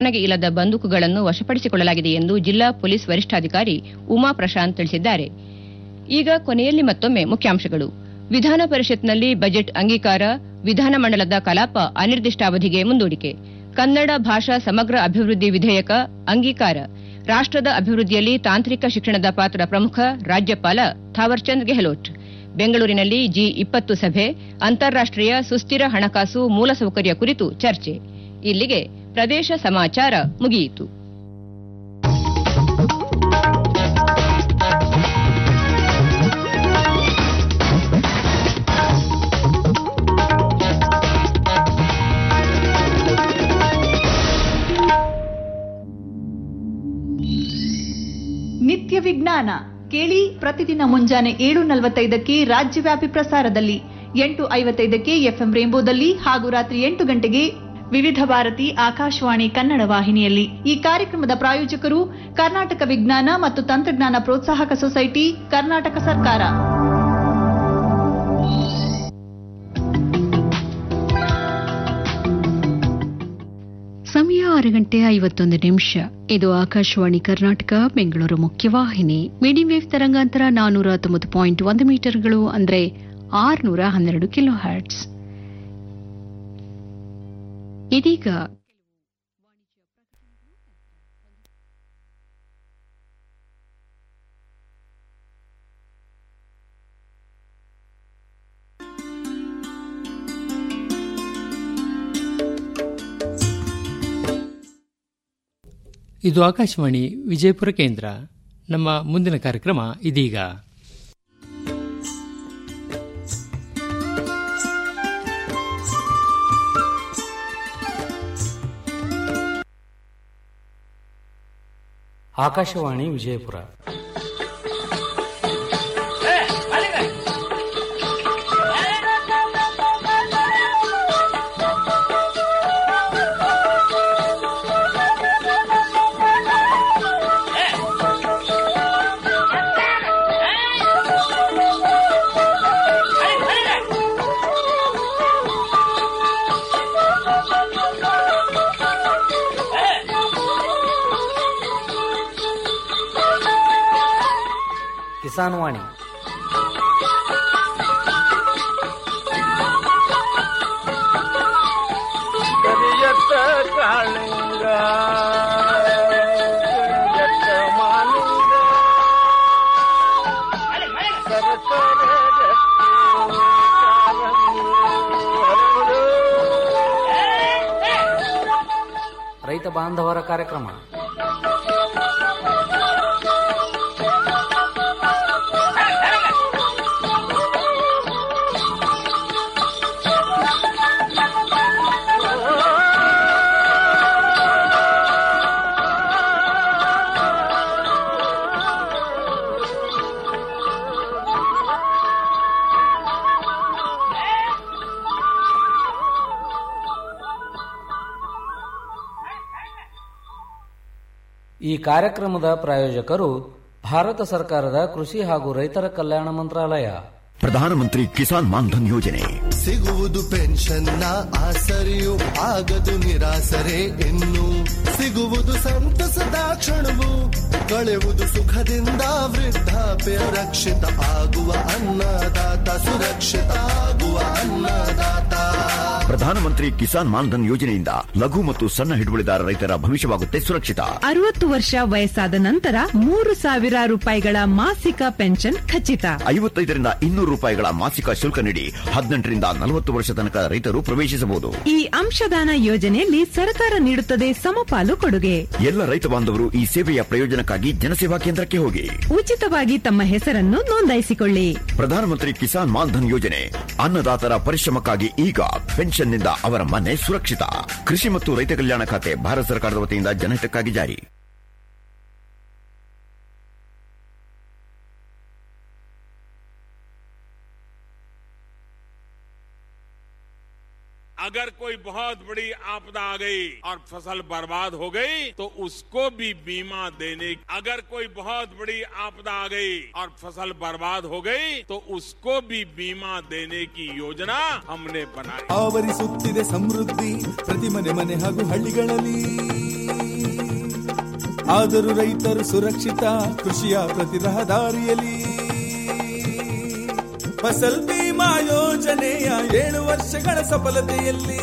ಪರವಾನಗಿ ಇಲ್ಲದ ಬಂದೂಕುಗಳನ್ನು ವಶಪಡಿಸಿಕೊಳ್ಳಲಾಗಿದೆ ಎಂದು ಜಿಲ್ಲಾ ಪೊಲೀಸ್ ವರಿಷ್ಠಾಧಿಕಾರಿ ಉಮಾ ಪ್ರಶಾಂತ್ ತಿಳಿಸಿದ್ದಾರೆ ಈಗ ಕೊನೆಯಲ್ಲಿ ಮತ್ತೊಮ್ಮೆ ಮುಖ್ಯಾಂಶಗಳು ವಿಧಾನ ಪರಿಷತ್ನಲ್ಲಿ ಬಜೆಟ್ ಅಂಗೀಕಾರ ವಿಧಾನಮಂಡಲದ ಕಲಾಪ ಅನಿರ್ದಿಷ್ಟಾವಧಿಗೆ ಮುಂದೂಡಿಕೆ ಕನ್ನಡ ಭಾಷಾ ಸಮಗ್ರ ಅಭಿವೃದ್ಧಿ ವಿಧೇಯಕ ಅಂಗೀಕಾರ ರಾಷ್ಟದ ಅಭಿವೃದ್ಧಿಯಲ್ಲಿ ತಾಂತ್ರಿಕ ಶಿಕ್ಷಣದ ಪಾತ್ರ ಪ್ರಮುಖ ರಾಜ್ಯಪಾಲ ಥಾವರ್ಚಂದ್ ಗೆಹ್ಲೋಟ್ ಬೆಂಗಳೂರಿನಲ್ಲಿ ಜಿ ಇಪ್ಪತ್ತು ಸಭೆ ಅಂತಾರಾಷ್ಟೀಯ ಸುಸ್ಥಿರ ಹಣಕಾಸು ಮೂಲಸೌಕರ್ಯ ಕುರಿತು ಚರ್ಚೆ ಇಲ್ಲಿಗೆ ಪ್ರದೇಶ ಸಮಾಚಾರ ಮುಗಿಯಿತು ನಿತ್ಯ ವಿಜ್ಞಾನ ಕೇಳಿ ಪ್ರತಿದಿನ ಮುಂಜಾನೆ ಏಳು ನಲವತ್ತೈದಕ್ಕೆ ರಾಜ್ಯವ್ಯಾಪಿ ಪ್ರಸಾರದಲ್ಲಿ ಎಂಟು ಐವತ್ತೈದಕ್ಕೆ ಎಫ್ಎಂ ರೇಂಬೋದಲ್ಲಿ ಹಾಗೂ ರಾತ್ರಿ ಎಂಟು ಗಂಟೆಗೆ ವಿವಿಧ ಭಾರತಿ ಆಕಾಶವಾಣಿ ಕನ್ನಡ ವಾಹಿನಿಯಲ್ಲಿ ಈ ಕಾರ್ಯಕ್ರಮದ ಪ್ರಾಯೋಜಕರು ಕರ್ನಾಟಕ ವಿಜ್ಞಾನ ಮತ್ತು ತಂತ್ರಜ್ಞಾನ ಪ್ರೋತ್ಸಾಹಕ ಸೊಸೈಟಿ ಕರ್ನಾಟಕ ಸರ್ಕಾರ ಸಮಯ ಆರು ಗಂಟೆ ಐವತ್ತೊಂದು ನಿಮಿಷ ಇದು ಆಕಾಶವಾಣಿ ಕರ್ನಾಟಕ ಬೆಂಗಳೂರು ಮುಖ್ಯವಾಹಿನಿ ಮೀಡಿಯಂ ವೇವ್ ತರಂಗಾಂತರ ನಾನೂರ ತೊಂಬತ್ತು ಪಾಯಿಂಟ್ ಒಂದು ಮೀಟರ್ಗಳು ಅಂದ್ರೆ ಆರುನೂರ ಹನ್ನೆರಡು ಕಿಲೋ ಹರ್ಟ್ಸ್ ಇದೀಗ ಇದು ಆಕಾಶವಾಣಿ ವಿಜಯಪುರ ಕೇಂದ್ರ ನಮ್ಮ ಮುಂದಿನ ಕಾರ್ಯಕ್ರಮ ಇದೀಗ ಆಕಾಶವಾಣಿ ವಿಜಯಪುರ ಕಿಸಾನ್ ವಾಣಿ ಕರಿಯತ್ತ ಕಾಳಿಂಗ ಕರಿಯತ್ತ ಮಾಲಿಂಗ ಸರಸರ ಗಟ್ಟಿ ಕಾಲಂಗಿ ಹರಡು. ರೈತ ಬಾಂಧವರ ಕಾರ್ಯಕ್ರಮ ಈ ಕಾರ್ಯಕ್ರಮದ ಪ್ರಾಯೋಜಕರು ಭಾರತ ಸರ್ಕಾರದ ಕೃಷಿ ಹಾಗೂ ರೈತರ ಕಲ್ಯಾಣ ಮಂತ್ರಾಲಯ ಪ್ರಧಾನಮಂತ್ರಿ ಕಿಸಾನ್ ಮಾನ್ಧನ್ ಯೋಜನೆ ಸಿಗುವುದು ಪೆನ್ಷನ್ನ ಆಸರೆಯು ಆಗದು ನಿರಾಸರೆ ಇನ್ನು ಸಿಗುವುದು ಸಂತಸದ ಕ್ಷಣವು ಕಳೆವುದು ಸುಖದಿಂದ ವೃದ್ಧಾಪ್ಯ ರಕ್ಷಿತ ಆಗುವ ಅನ್ನದಾತ ಸುರಕ್ಷಿತ ಆಗುವ ಅನ್ನದಾತ ಪ್ರಧಾನಮಂತ್ರಿ ಕಿಸಾನ್ ಮಾನ್ಧನ್ ಯೋಜನೆಯಿಂದ ಲಘು ಮತ್ತು ಸಣ್ಣ ಹಿಡುವಳಿದಾರ ರೈತರ ಭವಿಷ್ಯವಾಗುತ್ತೆ ಸುರಕ್ಷಿತ ಅರವತ್ತು ವರ್ಷ ವಯಸ್ಸಾದ ನಂತರ ಮೂರು ಸಾವಿರ ರೂಪಾಯಿಗಳ ಮಾಸಿಕ ಪೆನ್ಷನ್ ಖಚಿತ ಐವತ್ತೈದರಿಂದ ಇನ್ನೂರು ರೂಪಾಯಿಗಳ ಮಾಸಿಕ ಶುಲ್ಕ ನೀಡಿ ಹದಿನೆಂಟರಿಂದ ನಲವತ್ತು ವರ್ಷ ತನಕ ರೈತರು ಪ್ರವೇಶಿಸಬಹುದು ಈ ಅಂಶದಾನ ಯೋಜನೆಯಲ್ಲಿ ಸರ್ಕಾರ ನೀಡುತ್ತದೆ ಸಮಪಾಲು ಕೊಡುಗೆ ಎಲ್ಲ ರೈತ ಬಾಂಧವರು ಈ ಸೇವೆಯ ಪ್ರಯೋಜನಕ್ಕಾಗಿ ಜನಸೇವಾ ಕೇಂದ್ರಕ್ಕೆ ಹೋಗಿ ಉಚಿತವಾಗಿ ತಮ್ಮ ಹೆಸರನ್ನು ನೋಂದಾಯಿಸಿಕೊಳ್ಳಿ ಪ್ರಧಾನಮಂತ್ರಿ ಕಿಸಾನ್ ಮಾನ್ಧನ್ ಯೋಜನೆ ಅನ್ನದಾತರ ಪರಿಶ್ರಮಕ್ಕಾಗಿ ಈಗ ಪೆನ್ಷನ್ನಿಂದ ಅವರ ಮನೆ ಸುರಕ್ಷಿತ ಕೃಷಿ ಮತ್ತು ರೈತ ಕಲ್ಯಾಣ ಖಾತೆ ಭಾರತ ಸರ್ಕಾರದ ವತಿಯಿಂದ ಜನಹಿತಕ್ಕಾಗಿ ಜಾರಿ अगर कोई बहुत बड़ी आपदा आ गई और फसल बर्बाद हो गई तो उसको भी बीमा देने अगर कोई बहुत बड़ी आपदा आ गई और फसल बर्बाद हो गई तो उसको भी बीमा देने की योजना हमने बनाई ಆವರಿಸುತ್ತಿದೆ ಸಮೃದ್ಧಿ ಪ್ರತಿ ಮನೆ ಮನೆ ಹಾಗೂ ಹಳ್ಳಿಗಳಲ್ಲಿ ಆದರೂ ರೈತರು ಸುರಕ್ಷಿತ ಕೃಷಿಯ ಪ್ರತಿ ರಹದಾರಿಯಲ್ಲಿ ಫಸಲ್ ಬಿಮಾ ಯೋಜನೆಯ ಏಳು ವರ್ಷಗಳ ಸಫಲತೆಯಲ್ಲಿ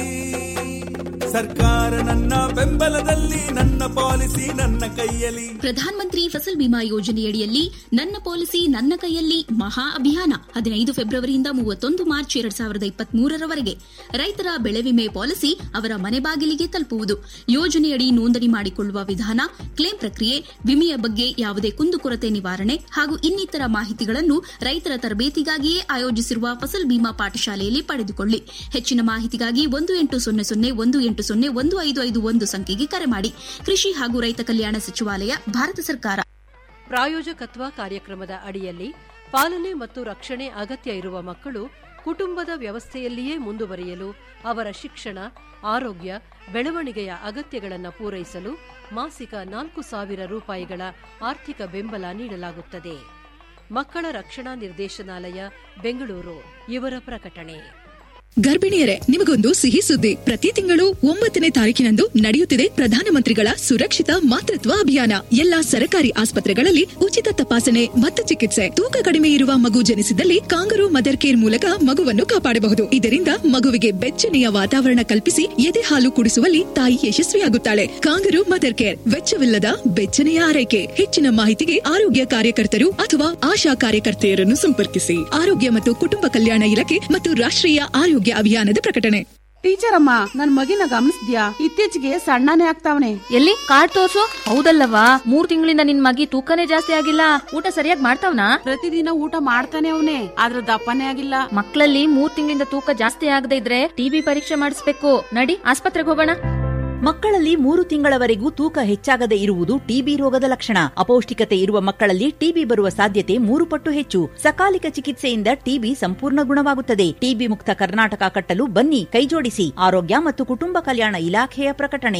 ಸರ್ಕಾರ ನನ್ನ ಬೆಂಬಲದಲ್ಲಿ ನನ್ನ ಪಾಲಿಸಿ ನನ್ನ ಕೈಯಲ್ಲಿ ಪ್ರಧಾನ ಮಂತ್ರಿ ಫಸಲ್ ಬಿಮಾ ಯೋಜನೆಯಡಿಯಲ್ಲಿ ನನ್ನ ಪಾಲಿಸಿ ನನ್ನ ಕೈಯಲ್ಲಿ ಮಹಾ ಅಭಿಯಾನ ಹದಿನೈದು ಫೆಬ್ರವರಿಯಿಂದ ಮೂವತ್ತೊಂದು ಮಾರ್ಚ್ ಎರಡ್ ಸಾವಿರದ ಇಪ್ಪತ್ತ್ ಮೂರರವರೆಗೆ ರೈತರ ಬೆಳೆ ವಿಮೆ ಪಾಲಿಸಿ ಅವರ ಮನೆ ಬಾಗಿಲಿಗೆ ತಲುಪುವುದು ಯೋಜನೆಯಡಿ ನೋಂದಣಿ ಮಾಡಿಕೊಳ್ಳುವ ವಿಧಾನ ಕ್ಲೇಮ್ ಪ್ರಕ್ರಿಯೆ ವಿಮೆಯ ಬಗ್ಗೆ ಯಾವುದೇ ಕುಂದುಕೊರತೆ ನಿವಾರಣೆ ಹಾಗೂ ಇನ್ನಿತರ ಮಾಹಿತಿಗಳನ್ನು ರೈತರ ತರಬೇತಿಗಾಗಿಯೇ ಆಯೋಜಿಸಿರುವ ಫಸಲ್ ಬಿಮಾ ಪಾಠಶಾಲೆಯಲ್ಲಿ ಪಡೆದುಕೊಳ್ಳಿ ಹೆಚ್ಚಿನ ಮಾಹಿತಿಗಾಗಿ ಒಂದು ಎಂಟು ಸೊನ್ನೆ ಸೊನ್ನೆ ಒಂದು ಎಂಟು ಸೊನ್ನೆ ಒಂದು ಐದು ಐದು ಒಂದು ಸಂಖ್ಯೆಗೆ ಕರೆ ಮಾಡಿ ಕೃಷಿ ಹಾಗೂ ರೈತ ಕಲ್ಯಾಣ ಸಚಿವಾಲಯ ಭಾರತ ಸರ್ಕಾರ ಪ್ರಾಯೋಜಕತ್ವ ಕಾರ್ಯಕ್ರಮದ ಅಡಿಯಲ್ಲಿ ಪಾಲನೆ ಮತ್ತು ರಕ್ಷಣೆ ಅಗತ್ಯ ಇರುವ ಮಕ್ಕಳು ಕುಟುಂಬದ ವ್ಯವಸ್ಥೆಯಲ್ಲಿಯೇ ಮುಂದುವರಿಯಲು ಅವರ ಶಿಕ್ಷಣ ಆರೋಗ್ಯ ಬೆಳವಣಿಗೆಯ ಅಗತ್ಯಗಳನ್ನು ಪೂರೈಸಲು ಮಾಸಿಕ ನಾಲ್ಕು ಸಾವಿರ ರೂಪಾಯಿಗಳ ಆರ್ಥಿಕ ಬೆಂಬಲ ನೀಡಲಾಗುತ್ತದೆ ಮಕ್ಕಳ ರಕ್ಷಣಾ ನಿರ್ದೇಶನಾಲಯ ಬೆಂಗಳೂರು ಇವರ ಪ್ರಕಟಣೆ ಗರ್ಭಿಣಿಯರೇ ನಿಮಗೊಂದು ಸಿಹಿ ಸುದ್ದಿ ಪ್ರತಿ ತಿಂಗಳು ಒಂಬತ್ತನೇ ತಾರೀಕಿನಂದು ನಡೆಯುತ್ತಿದೆ ಪ್ರಧಾನಮಂತ್ರಿಗಳ ಸುರಕ್ಷಿತ ಮಾತೃತ್ವ ಅಭಿಯಾನ ಎಲ್ಲಾ ಸರ್ಕಾರಿ ಆಸ್ಪತ್ರೆಗಳಲ್ಲಿ ಉಚಿತ ತಪಾಸಣೆ ಮತ್ತು ಚಿಕಿತ್ಸೆ ತೂಕ ಕಡಿಮೆ ಇರುವ ಮಗು ಜನಿಸಿದಲ್ಲಿ ಕಾಂಗರು ಮದರ್ ಕೇರ್ ಮೂಲಕ ಮಗುವನ್ನು ಕಾಪಾಡಬಹುದು ಇದರಿಂದ ಮಗುವಿಗೆ ಬೆಚ್ಚನೆಯ ವಾತಾವರಣ ಕಲ್ಪಿಸಿ ಎದೆ ಹಾಲು ಕುಡಿಸುವಲ್ಲಿ ತಾಯಿ ಯಶಸ್ವಿಯಾಗುತ್ತಾಳೆ ಕಾಂಗರು ಮದರ್ ಕೇರ್ ವೆಚ್ಚವಿಲ್ಲದ ಬೆಚ್ಚನೆಯ ಆರೈಕೆ ಹೆಚ್ಚಿನ ಮಾಹಿತಿಗೆ ಆರೋಗ್ಯ ಕಾರ್ಯಕರ್ತರು ಅಥವಾ ಆಶಾ ಕಾರ್ಯಕರ್ತೆಯರನ್ನು ಸಂಪರ್ಕಿಸಿ ಆರೋಗ್ಯ ಮತ್ತು ಕುಟುಂಬ ಕಲ್ಯಾಣ ಇಲಾಖೆ ಮತ್ತು ರಾಷ್ಟ್ರೀಯ ಆರೋಗ್ಯ ಅಭಿಯಾನದ ಪ್ರಕಟಣೆ ಟೀಚರ್ ಅಮ್ಮ ನನ್ ಮಗಿನ ಗಮನಿಸ್ದ್ಯಾ ಇತ್ತೀಚೆಗೆ ಸಣ್ಣನೇ ಆಗ್ತಾವನೆ ಎಲ್ಲಿ ಕಾರ್ಡ್ ತೋರ್ಸು ಹೌದಲ್ಲವಾ ಮೂರ್ ತಿಂಗಳಿಂದ ನಿನ್ ಮಗಿ ತೂಕನೇ ಜಾಸ್ತಿ ಆಗಿಲ್ಲ ಊಟ ಸರಿಯಾಗಿ ಮಾಡ್ತಾವ್ನಾ ಪ್ರತಿದಿನ ಊಟ ಮಾಡ್ತಾನೆ ಅವನೇ ಆದ್ರ ದಪ್ಪನೇ ಆಗಿಲ್ಲ ಮಕ್ಕಳಲ್ಲಿ ಮೂರ್ ತಿಂಗಳಿಂದ ತೂಕ ಜಾಸ್ತಿ ಆಗದೆ ಇದ್ರೆ ಟಿಬಿ ಪರೀಕ್ಷೆ ಮಾಡಿಸ್ಬೇಕು ನಡಿ ಆಸ್ಪತ್ರೆಗೆ ಹೋಗೋಣ ಮಕ್ಕಳಲ್ಲಿ ಮೂರು ತಿಂಗಳವರೆಗೂ ತೂಕ ಹೆಚ್ಚಾಗದೆ ಇರುವುದು ಟಿಬಿ ರೋಗದ ಲಕ್ಷಣ ಅಪೌಷ್ಟಿಕತೆ ಇರುವ ಮಕ್ಕಳಲ್ಲಿ ಟಿಬಿ ಬರುವ ಸಾಧ್ಯತೆ ಮೂರು ಪಟ್ಟು ಹೆಚ್ಚು ಸಕಾಲಿಕ ಚಿಕಿತ್ಸೆಯಿಂದ ಟಿಬಿ ಸಂಪೂರ್ಣ ಗುಣವಾಗುತ್ತದೆ ಟಿಬಿ ಮುಕ್ತ ಕರ್ನಾಟಕ ಕಟ್ಟಲು ಬನ್ನಿ ಕೈಜೋಡಿಸಿ ಆರೋಗ್ಯ ಮತ್ತು ಕುಟುಂಬ ಕಲ್ಯಾಣ ಇಲಾಖೆಯ ಪ್ರಕಟಣೆ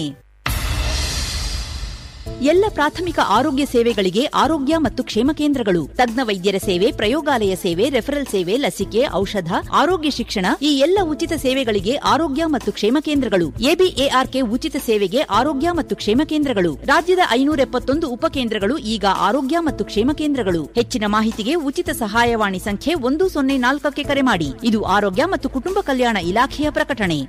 ಎಲ್ಲ ಪ್ರಾಥಮಿಕ ಆರೋಗ್ಯ ಸೇವೆಗಳಿಗೆ ಆರೋಗ್ಯ ಮತ್ತು ಕ್ಷೇಮ ಕೇಂದ್ರಗಳು ತಜ್ಞ ವೈದ್ಯರ ಸೇವೆ ಪ್ರಯೋಗಾಲಯ ಸೇವೆ ರೆಫರಲ್ ಸೇವೆ ಲಸಿಕೆ ಔಷಧ ಆರೋಗ್ಯ ಶಿಕ್ಷಣ ಈ ಎಲ್ಲ ಉಚಿತ ಸೇವೆಗಳಿಗೆ ಆರೋಗ್ಯ ಮತ್ತು ಕ್ಷೇಮ ಕೇಂದ್ರಗಳು ಎಬಿಎಆರ್ಕೆ ಉಚಿತ ಸೇವೆಗೆ ಆರೋಗ್ಯ ಮತ್ತು ಕ್ಷೇಮ ಕೇಂದ್ರಗಳು ರಾಜ್ಯದ ಐನೂರ ಎಪ್ಪತ್ತೊಂದು ಉಪಕೇಂದ್ರಗಳು ಈಗ ಆರೋಗ್ಯ ಮತ್ತು ಕ್ಷೇಮ ಕೇಂದ್ರಗಳು ಹೆಚ್ಚಿನ ಮಾಹಿತಿಗೆ ಉಚಿತ ಸಹಾಯವಾಣಿ ಸಂಖ್ಯೆ ಒಂದು ಸೊನ್ನೆ ನಾಲ್ಕಕ್ಕೆ ಕರೆ ಮಾಡಿ ಇದು ಆರೋಗ್ಯ ಮತ್ತು ಕುಟುಂಬ ಕಲ್ಯಾಣ ಇಲಾಖೆಯ ಪ್ರಕಟಣೆ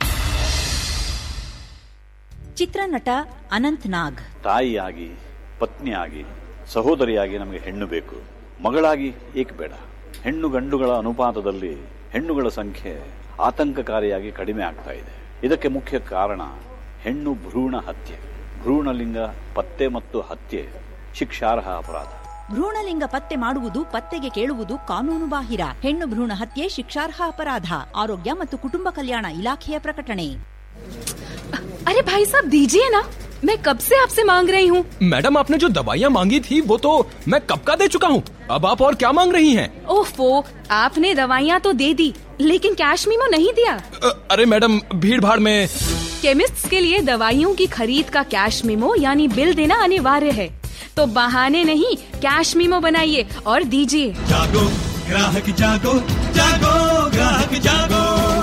ಚಿತ್ರನಟ ಅನಂತ್ ನಾಗ್ ತಾಯಿಯಾಗಿ ಪತ್ನಿಯಾಗಿ ಸಹೋದರಿಯಾಗಿ ನಮಗೆ ಹೆಣ್ಣು ಬೇಕು ಮಗಳಾಗಿ ಏಕೆ ಬೇಡ ಹೆಣ್ಣು ಗಂಡುಗಳ ಅನುಪಾತದಲ್ಲಿ ಹೆಣ್ಣುಗಳ ಸಂಖ್ಯೆ ಆತಂಕಕಾರಿಯಾಗಿ ಕಡಿಮೆ ಆಗ್ತಾ ಇದೆ ಇದಕ್ಕೆ ಮುಖ್ಯ ಕಾರಣ ಹೆಣ್ಣು ಭ್ರೂಣ ಹತ್ಯೆ ಭ್ರೂಣಲಿಂಗ ಪತ್ತೆ ಮತ್ತು ಹತ್ಯೆ ಶಿಕ್ಷಾರ್ಹ ಅಪರಾಧ ಭ್ರೂಣಲಿಂಗ ಪತ್ತೆ ಮಾಡುವುದು ಪತ್ತೆಗೆ ಕೇಳುವುದು ಕಾನೂನು ಬಾಹಿರ ಹೆಣ್ಣು ಭ್ರೂಣ ಹತ್ಯೆ ಶಿಕ್ಷಾರ್ಹ ಅಪರಾಧ ಆರೋಗ್ಯ ಮತ್ತು ಕುಟುಂಬ ಕಲ್ಯಾಣ ಇಲಾಖೆಯ ಪ್ರಕಟಣೆ अरे भाई साहब दीजिए ना मैं कब से आपसे मांग रही हूँ मैडम आपने जो दवाइयाँ मांगी थी वो तो मैं कब का दे चुका हूँ अब आप और क्या मांग रही हैं? ओफो आपने दवाइयाँ तो दे दी लेकिन कैश मीमो नहीं दिया अ, अरे मैडम भीड़ भाड़ में केमिस्ट के लिए दवाइयों की खरीद का कैश मीमो यानी बिल देना अनिवार्य है तो बहाने नहीं कैश मीमो बनाइए और दीजिए जागो ग्राहक जागो जागो ग्राहक जागो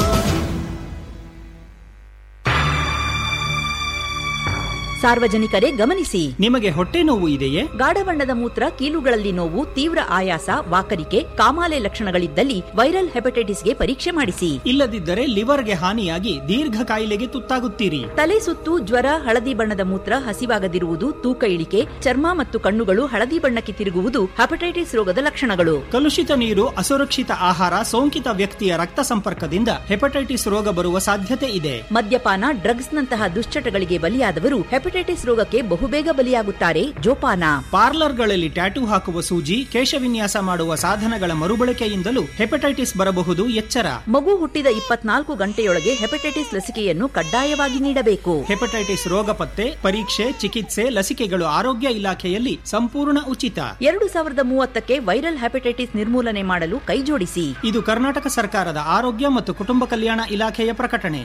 ಸಾರ್ವಜನಿಕರೇ ಗಮನಿಸಿ ನಿಮಗೆ ಹೊಟ್ಟೆ ನೋವು ಇದೆಯೇ ಗಾಢ ಬಣ್ಣದ ಮೂತ್ರ ಕೀಲುಗಳಲ್ಲಿ ನೋವು ತೀವ್ರ ಆಯಾಸ ವಾಕರಿಕೆ ಕಾಮಾಲೆ ಲಕ್ಷಣಗಳಿದ್ದಲ್ಲಿ ವೈರಲ್ ಹೆಪಟೈಟಿಸ್ಗೆ ಪರೀಕ್ಷೆ ಮಾಡಿಸಿ ಇಲ್ಲದಿದ್ದರೆ ಲಿವರ್ಗೆ ಹಾನಿಯಾಗಿ ದೀರ್ಘ ಕಾಯಿಲೆಗೆ ತುತ್ತಾಗುತ್ತೀರಿ ತಲೆ ಸುತ್ತು ಜ್ವರ ಹಳದಿ ಬಣ್ಣದ ಮೂತ್ರ ಹಸಿವಾಗದಿರುವುದು ತೂಕ ಇಳಿಕೆ ಚರ್ಮ ಮತ್ತು ಕಣ್ಣುಗಳು ಹಳದಿ ಬಣ್ಣಕ್ಕೆ ತಿರುಗುವುದು ಹೆಪಟೈಟಿಸ್ ರೋಗದ ಲಕ್ಷಣಗಳು ಕಲುಷಿತ ನೀರು ಅಸುರಕ್ಷಿತ ಆಹಾರ ಸೋಂಕಿತ ವ್ಯಕ್ತಿಯ ರಕ್ತ ಸಂಪರ್ಕದಿಂದ ಹೆಪಟೈಟಿಸ್ ರೋಗ ಬರುವ ಸಾಧ್ಯತೆ ಇದೆ ಮದ್ಯಪಾನ ಡ್ರಗ್ಸ್ನಂತಹ ದುಶ್ಚಟಗಳಿಗೆ ಬಲಿಯಾದವರು ಹೆಪಟೈಟಿಸ್ ರೋಗಕ್ಕೆ ಬಹುಬೇಗ ಬಲಿಯಾಗುತ್ತಾರೆ ಜೋಪಾನ ಪಾರ್ಲರ್ಗಳಲ್ಲಿ ಟ್ಯಾಟೂ ಹಾಕುವ ಸೂಜಿ ಕೇಶವಿನ್ಯಾಸ ಮಾಡುವ ಸಾಧನಗಳ ಮರುಬಳಕೆಯಿಂದಲೂ ಹೆಪಟೈಟಿಸ್ ಬರಬಹುದು ಎಚ್ಚರ ಮಗು ಹುಟ್ಟಿದ ಇಪ್ಪತ್ನಾಲ್ಕು ಗಂಟೆಯೊಳಗೆ ಹೆಪಟೈಟಿಸ್ ಲಸಿಕೆಯನ್ನು ಕಡ್ಡಾಯವಾಗಿ ನೀಡಬೇಕು ಹೆಪಟೈಟಿಸ್ ರೋಗ ಪತ್ತೆ ಪರೀಕ್ಷೆ ಚಿಕಿತ್ಸೆ ಲಸಿಕೆಗಳು ಆರೋಗ್ಯ ಇಲಾಖೆಯಲ್ಲಿ ಸಂಪೂರ್ಣ ಉಚಿತ ಎರಡು ಸಾವಿರದ ಮೂವತ್ತಕ್ಕೆ ವೈರಲ್ ಹೆಪಟೈಟಿಸ್ ನಿರ್ಮೂಲನೆ ಮಾಡಲು ಕೈಜೋಡಿಸಿ ಇದು ಕರ್ನಾಟಕ ಸರ್ಕಾರದ ಆರೋಗ್ಯ ಮತ್ತು ಕುಟುಂಬ ಕಲ್ಯಾಣ ಇಲಾಖೆಯ ಪ್ರಕಟಣೆ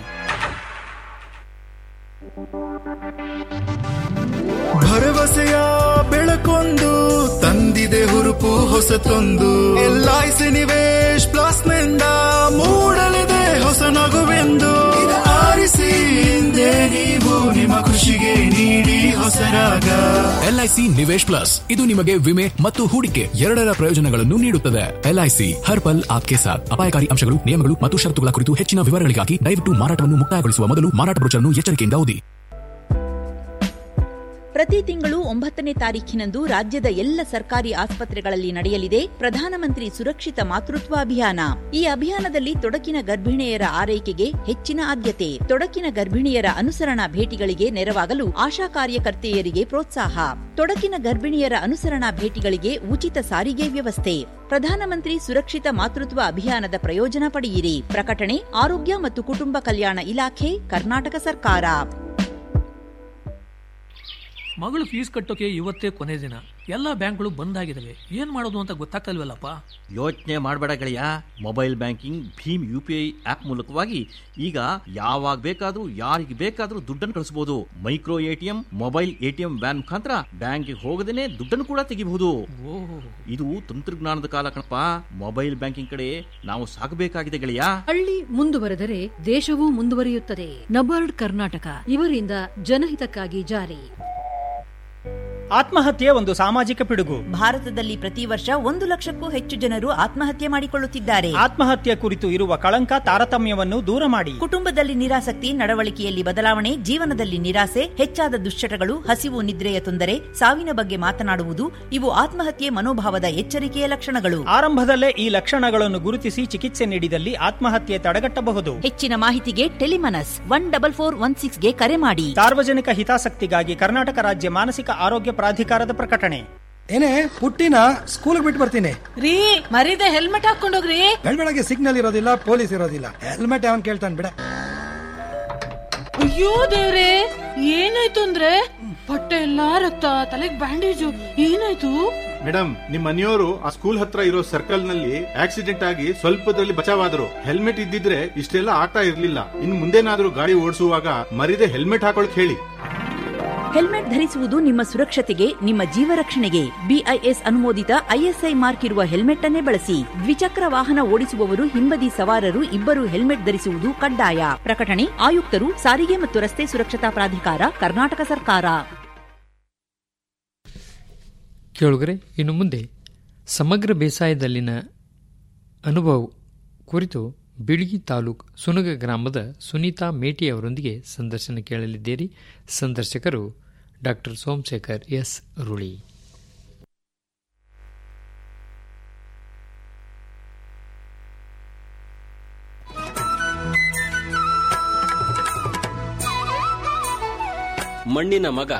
ಭರವಸೆಯ ಬೆಳಕೊಂದು ತಂದಿದೆ ಹುರುಪು ಹೊಸತೊಂದು ಎಲ್ಐಸಿ ನಿವೇಶ್ ಪ್ಲಸ್ ನಿಂದ ಮೂಡಲಿದೆ ಹೊಸ ನಗುವೆಂದು ಇದು ಆರಿಸಿ ಹಿಂದೆ ನೀವು ನಿಮ್ಮ ಖುಷಿಗೆ ನೀಡಿ ಹೊಸ ಸರಾಗ ಎಲ್ಐಸಿ ನಿವೇಶ್ ಪ್ಲಸ್ ಇದು ನಿಮಗೆ ವಿಮೆ ಮತ್ತು ಹೂಡಿಕೆ ಎರಡರ ಪ್ರಯೋಜನಗಳನ್ನು ನೀಡುತ್ತದೆ ಎಲ್ಐಸಿ ಹರ್ ಪಲ್ ಆಪ್ಕೆ ಸಾಥ್ ಅಪಾಯಕಾರಿ ಅಂಶಗಳು ನಿಯಮಗಳು ಮತ್ತು ಷರತ್ತುಗಳ ಕುರಿತು ಹೆಚ್ಚಿನ ವಿವರಗಳಿಗಾಗಿ ದಯವಿಟ್ಟು ಮಾರಾಟವನ್ನು ಮುಕ್ತಾಯಗೊಳಿಸುವ ಮೊದಲು ಮಾರಾಟ ಬ್ರೋಚರ್ನ್ನು ಎಚ್ಚರಿಕೆಯಿಂದ ಓದಿ ಪ್ರತಿ ತಿಂಗಳು ಒಂಬತ್ತನೇ ತಾರೀಖಿನಂದು ರಾಜ್ಯದ ಎಲ್ಲ ಸರ್ಕಾರಿ ಆಸ್ಪತ್ರೆಗಳಲ್ಲಿ ನಡೆಯಲಿದೆ ಪ್ರಧಾನಮಂತ್ರಿ ಸುರಕ್ಷಿತ ಮಾತೃತ್ವ ಅಭಿಯಾನ ಈ ಅಭಿಯಾನದಲ್ಲಿ ತೊಡಕಿನ ಗರ್ಭಿಣಿಯರ ಆರೈಕೆಗೆ ಹೆಚ್ಚಿನ ಆದ್ಯತೆ ತೊಡಕಿನ ಗರ್ಭಿಣಿಯರ ಅನುಸರಣಾ ಭೇಟಿಗಳಿಗೆ ನೆರವಾಗಲು ಆಶಾ ಕಾರ್ಯಕರ್ತೆಯರಿಗೆ ಪ್ರೋತ್ಸಾಹ ತೊಡಕಿನ ಗರ್ಭಿಣಿಯರ ಅನುಸರಣಾ ಭೇಟಿಗಳಿಗೆ ಉಚಿತ ಸಾರಿಗೆ ವ್ಯವಸ್ಥೆ ಪ್ರಧಾನಮಂತ್ರಿ ಸುರಕ್ಷಿತ ಮಾತೃತ್ವ ಅಭಿಯಾನದ ಪ್ರಯೋಜನ ಪಡೆಯಿರಿ ಪ್ರಕಟಣೆ ಆರೋಗ್ಯ ಮತ್ತು ಕುಟುಂಬ ಕಲ್ಯಾಣ ಇಲಾಖೆ ಕರ್ನಾಟಕ ಸರ್ಕಾರ ಮಗಳು ಫೀಸ್ ಕಟ್ಟೋಕೆ ಇವತ್ತೇ ಕೊನೆ ದಿನ ಎಲ್ಲ ಬ್ಯಾಂಕ್ಗಳು ಬಂದ್ ಆಗಿದಾವೆ ಏನ್ ಮಾಡೋದು ಅಂತ ಗೊತ್ತಾಗ್ತಲ್ವಲ್ಲಪ್ಪ ಯೋಚನೆ ಮಾಡಬೇಡ ಗೆಳೆಯ mobile banking Bhim U P I app ಮೂಲಕವಾಗಿ ಈಗ ಯಾವಾಗ ಬೇಕಾದ್ರೂ ಯಾರಿಗೆ ಬೇಕಾದ್ರೂ ದುಡ್ಡನ್ನು ಕಳಿಸಬಹುದು micro ATM mobile ATM van ಮುಖಾಂತರ ಬ್ಯಾಂಕ್ಗೆ ಹೋಗದೇನೆ ದುಡ್ಡನ್ನು ಕೂಡ ತೆಗಿಬಹುದು ಇದು ತಂತ್ರಜ್ಞಾನದ ಕಾಲ ಕಣಪ್ಪ ಮೊಬೈಲ್ ಬ್ಯಾಂಕಿಂಗ್ ಕಡೆ ನಾವು ಸಾಗಬೇಕಾಗಿದೆ ಗೆಳೆಯ ಹಳ್ಳಿ ಮುಂದುವರೆದರೆ ದೇಶವೂ ಮುಂದುವರಿಯುತ್ತದೆ ನಬಾರ್ಡ್ ಕರ್ನಾಟಕ ಇವರಿಂದ ಜನಹಿತಕ್ಕಾಗಿ ಜಾರಿ ಆತ್ಮಹತ್ಯೆ ಒಂದು ಸಾಮಾಜಿಕ ಪಿಡುಗು ಭಾರತದಲ್ಲಿ ಪ್ರತಿ ವರ್ಷ ಒಂದು ಲಕ್ಷಕ್ಕೂ ಹೆಚ್ಚು ಜನರು ಆತ್ಮಹತ್ಯೆ ಮಾಡಿಕೊಳ್ಳುತ್ತಿದ್ದಾರೆ ಆತ್ಮಹತ್ಯೆ ಕುರಿತು ಇರುವ ಕಳಂಕ ತಾರತಮ್ಯವನ್ನು ದೂರ ಮಾಡಿ ಕುಟುಂಬದಲ್ಲಿ ನಿರಾಸಕ್ತಿ ನಡವಳಿಕೆಯಲ್ಲಿ ಬದಲಾವಣೆ ಜೀವನದಲ್ಲಿ ನಿರಾಸೆ ಹೆಚ್ಚಾದ ದುಶ್ಚಟಗಳು ಹಸಿವು ನಿದ್ರೆಯ ತೊಂದರೆ ಸಾವಿನ ಬಗ್ಗೆ ಮಾತನಾಡುವುದು ಇವು ಆತ್ಮಹತ್ಯೆ ಮನೋಭಾವದ ಎಚ್ಚರಿಕೆಯ ಲಕ್ಷಣಗಳು ಆರಂಭದಲ್ಲೇ ಈ ಲಕ್ಷಣಗಳನ್ನು ಗುರುತಿಸಿ ಚಿಕಿತ್ಸೆ ನೀಡಿದಲ್ಲಿ ಆತ್ಮಹತ್ಯೆ ತಡೆಗಟ್ಟಬಹುದು ಹೆಚ್ಚಿನ ಮಾಹಿತಿಗೆ Telemanas one double four one ಸಿಕ್ಸ್ಗೆ ಕರೆ ಮಾಡಿ ಸಾರ್ವಜನಿಕ ಹಿತಾಸಕ್ತಿಗಾಗಿ ಕರ್ನಾಟಕ ರಾಜ್ಯ ಮಾನಸಿಕ ಆರೋಗ್ಯ ಪ್ರಾಧಿಕಾರದ ಪ್ರಕಟಣೆ ಏನೇ ಪುಟ್ಟಿನ ಸ್ಕೂಲ್ ಬಿಟ್ಟು ಬರ್ತೀನಿ ರೀ ಮರೀದೆ ಹೆಲ್ಮೆಟ್ ಹಾಕೊಂಡೋಗ್ರಿ ಬೆಳಗ್ಗೆ ಸಿಗ್ನಲ್ ಇರೋದಿಲ್ಲ ಪೊಲೀಸ್ ಇರೋದಿಲ್ಲ ಹೆಲ್ಮೆಟ್ ಅವನ್ ಕೇಳ್ತಾನೆ ಬಿಡ ಅಯ್ಯೋ ದೇವ್ರೆ ಏನಾಯ್ತು ಅಂದ್ರೆ ಹೊಟ್ಟೆ ಎಲ್ಲಾ ರಕ್ತ ತಲೆಗ್ ಬ್ಯಾಂಡೇಜು ಏನಾಯ್ತು ಮೇಡಮ್ ನಿಮ್ ಮನೆಯವರು ಆ ಸ್ಕೂಲ್ ಹತ್ರ ಇರೋ ಸರ್ಕಲ್ ನಲ್ಲಿ ಆಕ್ಸಿಡೆಂಟ್ ಆಗಿ ಸ್ವಲ್ಪದಲ್ಲಿ ಬಚಾವಾದ್ರು ಹೆಲ್ಮೆಟ್ ಇದ್ದಿದ್ರೆ ಇಷ್ಟೆಲ್ಲ ಆಗ್ತಾ ಇರ್ಲಿಲ್ಲ ಇನ್ ಮುಂದೇನಾದ್ರೂ ಗಾಡಿ ಓಡಿಸುವಾಗ ಮರಿದೆ ಹೆಲ್ಮೆಟ್ ಹಾಕೊಳಕ್ ಹೇಳಿ ಹೆಲ್ಮೆಟ್ ಧರಿಸುವುದು ನಿಮ್ಮ ಸುರಕ್ಷತೆಗೆ ನಿಮ್ಮ ಜೀವ ರಕ್ಷಣೆಗೆ ಬಿಐಎಸ್ ಅನುಮೋದಿತ ಐಎಸ್ಐ ಮಾರ್ಕ್ ಇರುವ ಹೆಲ್ಮೆಟ್ ಅನ್ನೇ ಬಳಸಿ ದ್ವಿಚಕ್ರ ವಾಹನ ಓಡಿಸುವವರು ಹಿಂಬದಿ ಸವಾರರು ಇಬ್ಬರು ಹೆಲ್ಮೆಟ್ ಧರಿಸುವುದು ಕಡ್ಡಾಯ ಪ್ರಕಟಣೆ ಆಯುಕ್ತರು ಸಾರಿಗೆ ಮತ್ತು ರಸ್ತೆ ಸುರಕ್ಷತಾ ಪ್ರಾಧಿಕಾರ ಕರ್ನಾಟಕ ಸರ್ಕಾರ ಕೇಳುಗರೆ ಇನ್ನು ಮುಂದೆ ಸಮಗ್ರ ಬೇಸಾಯದಲ್ಲಿನ ಅನುಭವ ಕುರಿತು ಬಿಳಿಗಿ ತಾಲೂಕ್ ಸುನಗ ಗ್ರಾಮದ ಸುನೀತಾ ಮೇಟಿ ಅವರೊಂದಿಗೆ ಸಂದರ್ಶನ ಕೇಳಲಿದ್ದೀರಿ ಸಂದರ್ಶಕರು ಡಾಕ್ಟರ್ ಸೋಮಶೇಖರ್ ಎಸ್ ರುಳಿ ಮಣ್ಣಿನ ಮಗ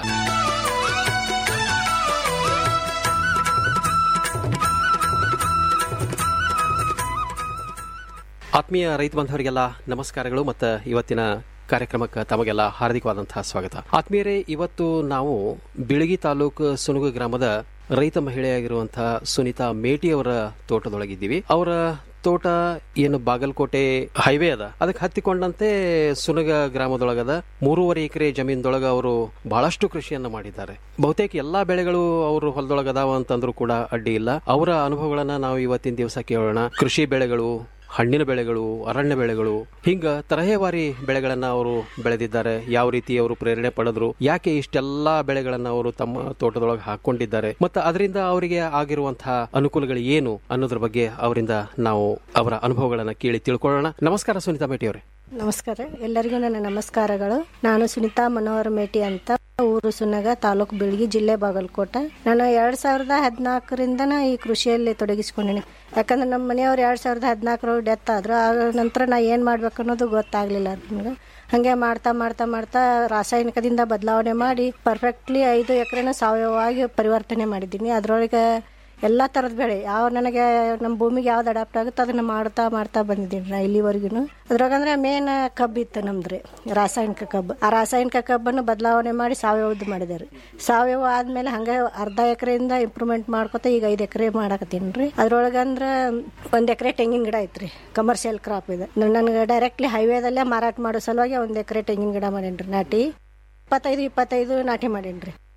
ಆತ್ಮೀಯ ರೈತ ಬಾಂಧವರಿಗೆಲ್ಲ ನಮಸ್ಕಾರಗಳು ಮತ್ತು ಇವತ್ತಿನ ಕಾರ್ಯಕ್ರಮಕ್ಕೆ ತಮಗೆಲ್ಲ ಹಾರ್ದಿಕವಾದಂತಹ ಸ್ವಾಗತ ಆತ್ಮೀಯರೇ ಇವತ್ತು ನಾವು ಬಿಳಗಿ ತಾಲೂಕು ಸುನುಗು ಗ್ರಾಮದ ರೈತ ಮಹಿಳೆಯಾಗಿರುವಂತಹ ಸುನೀತಾ ಮೇಟಿ ಅವರ ತೋಟದೊಳಗಿದ್ದೀವಿ ಅವರ ತೋಟ ಏನು ಬಾಗಲಕೋಟೆ ಹೈವೇ ಅದ ಅದಕ್ಕೆ ಹತ್ತಿಕೊಂಡಂತೆ ಸುನಗ ಗ್ರಾಮದೊಳಗದ ಮೂರುವರೆ ಎಕರೆ ಜಮೀನ್ದೊಳಗ ಅವರು ಬಹಳಷ್ಟು ಕೃಷಿಯನ್ನ ಮಾಡಿದ್ದಾರೆ ಬಹುತೇಕ ಎಲ್ಲಾ ಬೆಳೆಗಳು ಅವರು ಹೊಲದೊಳಗದಾವ ಅಂತಂದ್ರೂ ಕೂಡ ಅಡ್ಡಿ ಇಲ್ಲ ಅವರ ಅನುಭವಗಳನ್ನ ನಾವು ಇವತ್ತಿನ ದಿವಸ ಕೇಳೋಣ ಕೃಷಿ ಬೆಳೆಗಳು ಹಣ್ಣಿನ ಬೆಳೆಗಳು ಅರಣ್ಯ ಬೆಳೆಗಳು ಹಿಂಗ ತರಹೇವಾರಿ ಬೆಳೆಗಳನ್ನ ಅವರು ಬೆಳೆದಿದ್ದಾರೆ ಯಾವ ರೀತಿ ಅವರು ಪ್ರೇರಣೆ ಪಡೆದ್ರು ಯಾಕೆ ಇಷ್ಟೆಲ್ಲಾ ಬೆಳೆಗಳನ್ನ ಅವರು ತಮ್ಮ ತೋಟದೊಳಗೆ ಹಾಕೊಂಡಿದ್ದಾರೆ ಮತ್ತು ಅದರಿಂದ ಅವರಿಗೆ ಆಗಿರುವಂತಹ ಅನುಕೂಲಗಳು ಏನು ಅನ್ನೋದ್ರ ಬಗ್ಗೆ ಅವರಿಂದ ನಾವು ಅವರ ಅನುಭವಗಳನ್ನ ಕೇಳಿ ತಿಳ್ಕೊಳ್ಳೋಣ ನಮಸ್ಕಾರ ಸುನೀತಾ ಮೇಟಿ ಅವರೇ ನಮಸ್ಕಾರ ಎಲ್ಲರಿಗೂ ನನ್ನ ನಮಸ್ಕಾರಗಳು ನಾನು ಸುನಿತಾ ಮನೋಹರ್ ಮೇಟಿ ಅಂತ ಊರು ಸುನ್ನಗ ತಾಲೂಕು ಬಿಳ್ಗಿ ಜಿಲ್ಲೆ ಬಾಗಲಕೋಟೆ ನಾನು ಎರಡ್ ಸಾವಿರದ ಹದಿನಾಲ್ಕರಿಂದ ಈ ಕೃಷಿಯಲ್ಲಿ ತೊಡಗಿಸ್ಕೊಂಡಿನಿ ಯಾಕಂದ್ರೆ ನಮ್ಮ ಮನೆಯವ್ರು ಎರಡ್ ಸಾವಿರದ ಹದಿನಾಲ್ಕರೊಳಗೆ ಡೆತ್ ಆದ್ರು ಆಗ ನಂತರ ನಾ ಏನು ಮಾಡ್ಬೇಕು ಅನ್ನೋದು ಗೊತ್ತಾಗ್ಲಿಲ್ಲ ನನಗೆ ಹಾಗೆ ಮಾಡ್ತಾ ಮಾಡ್ತಾ ಮಾಡ್ತಾ ರಾಸಾಯನಿಕದಿಂದ ಬದಲಾವಣೆ ಮಾಡಿ ಪರ್ಫೆಕ್ಟ್ಲಿ ಐದು ಎಕರೆನ ಸಾವಯವವಾಗಿ ಪರಿವರ್ತನೆ ಮಾಡಿದ್ದೀನಿ ಅದರೊಳಗೆ ಎಲ್ಲ ಥರದ ಬೆಳೆ ಯಾವ ನನಗೆ ನಮ್ಮ ಭೂಮಿಗೆ ಯಾವ್ದು ಅಡಾಪ್ಟ್ ಆಗುತ್ತೆ ಅದನ್ನ ಮಾಡ್ತಾ ಮಾಡ್ತಾ ಬಂದಿದ್ದೀನಿ ನಾ ಇಲ್ಲಿವರೆಗೂ ಅದ್ರಾಗಂದ್ರೆ ಮೇನ್ ಕಬ್ಬು ಇತ್ತು ನಮ್ದು ರೀ ರಾಸಾಯನಿಕ ಕಬ್ಬು ಆ ರಾಸಾಯನಿಕ ಕಬ್ಬನ್ನು ಬದಲಾವಣೆ ಮಾಡಿ ಸಾವಯವದ್ದು ಮಾಡಿದ್ದಾರೆ ಸಾವಯವ ಆದ್ಮೇಲೆ ಹಂಗೆ ಅರ್ಧ ಎಕರೆಯಿಂದ ಇಂಪ್ರೂವ್ಮೆಂಟ್ ಮಾಡ್ಕೊತ ಈಗ ಐದು ಎಕರೆ ಮಾಡಕತ್ತೀನಿ ರೀ ಅದ್ರೊಳಗಂದ್ರೆ ಒಂದ್ ಎಕರೆ ತೆಂಗಿನ ಗಿಡ ಐತ್ರಿ ಕಮರ್ಷಿಯಲ್ ಕ್ರಾಪ್ ಇದೆ ನನಗೆ ಡೈರೆಕ್ಟ್ಲಿ ಹೈವೇದಲ್ಲೇ ಮಾರಾಟ ಮಾಡೋ ಸಲುವಾಗಿ ಒಂದ್ ಎಕರೆ ತೆಂಗಿನ ಗಿಡ ಮಾಡೇನ್ರಿ ನಾಟಿ ಇಪ್ಪತ್ತೈದು ಇಪ್ಪತ್ತೈದು ನಾಟಿ ಮಾಡೇನ್ರಿ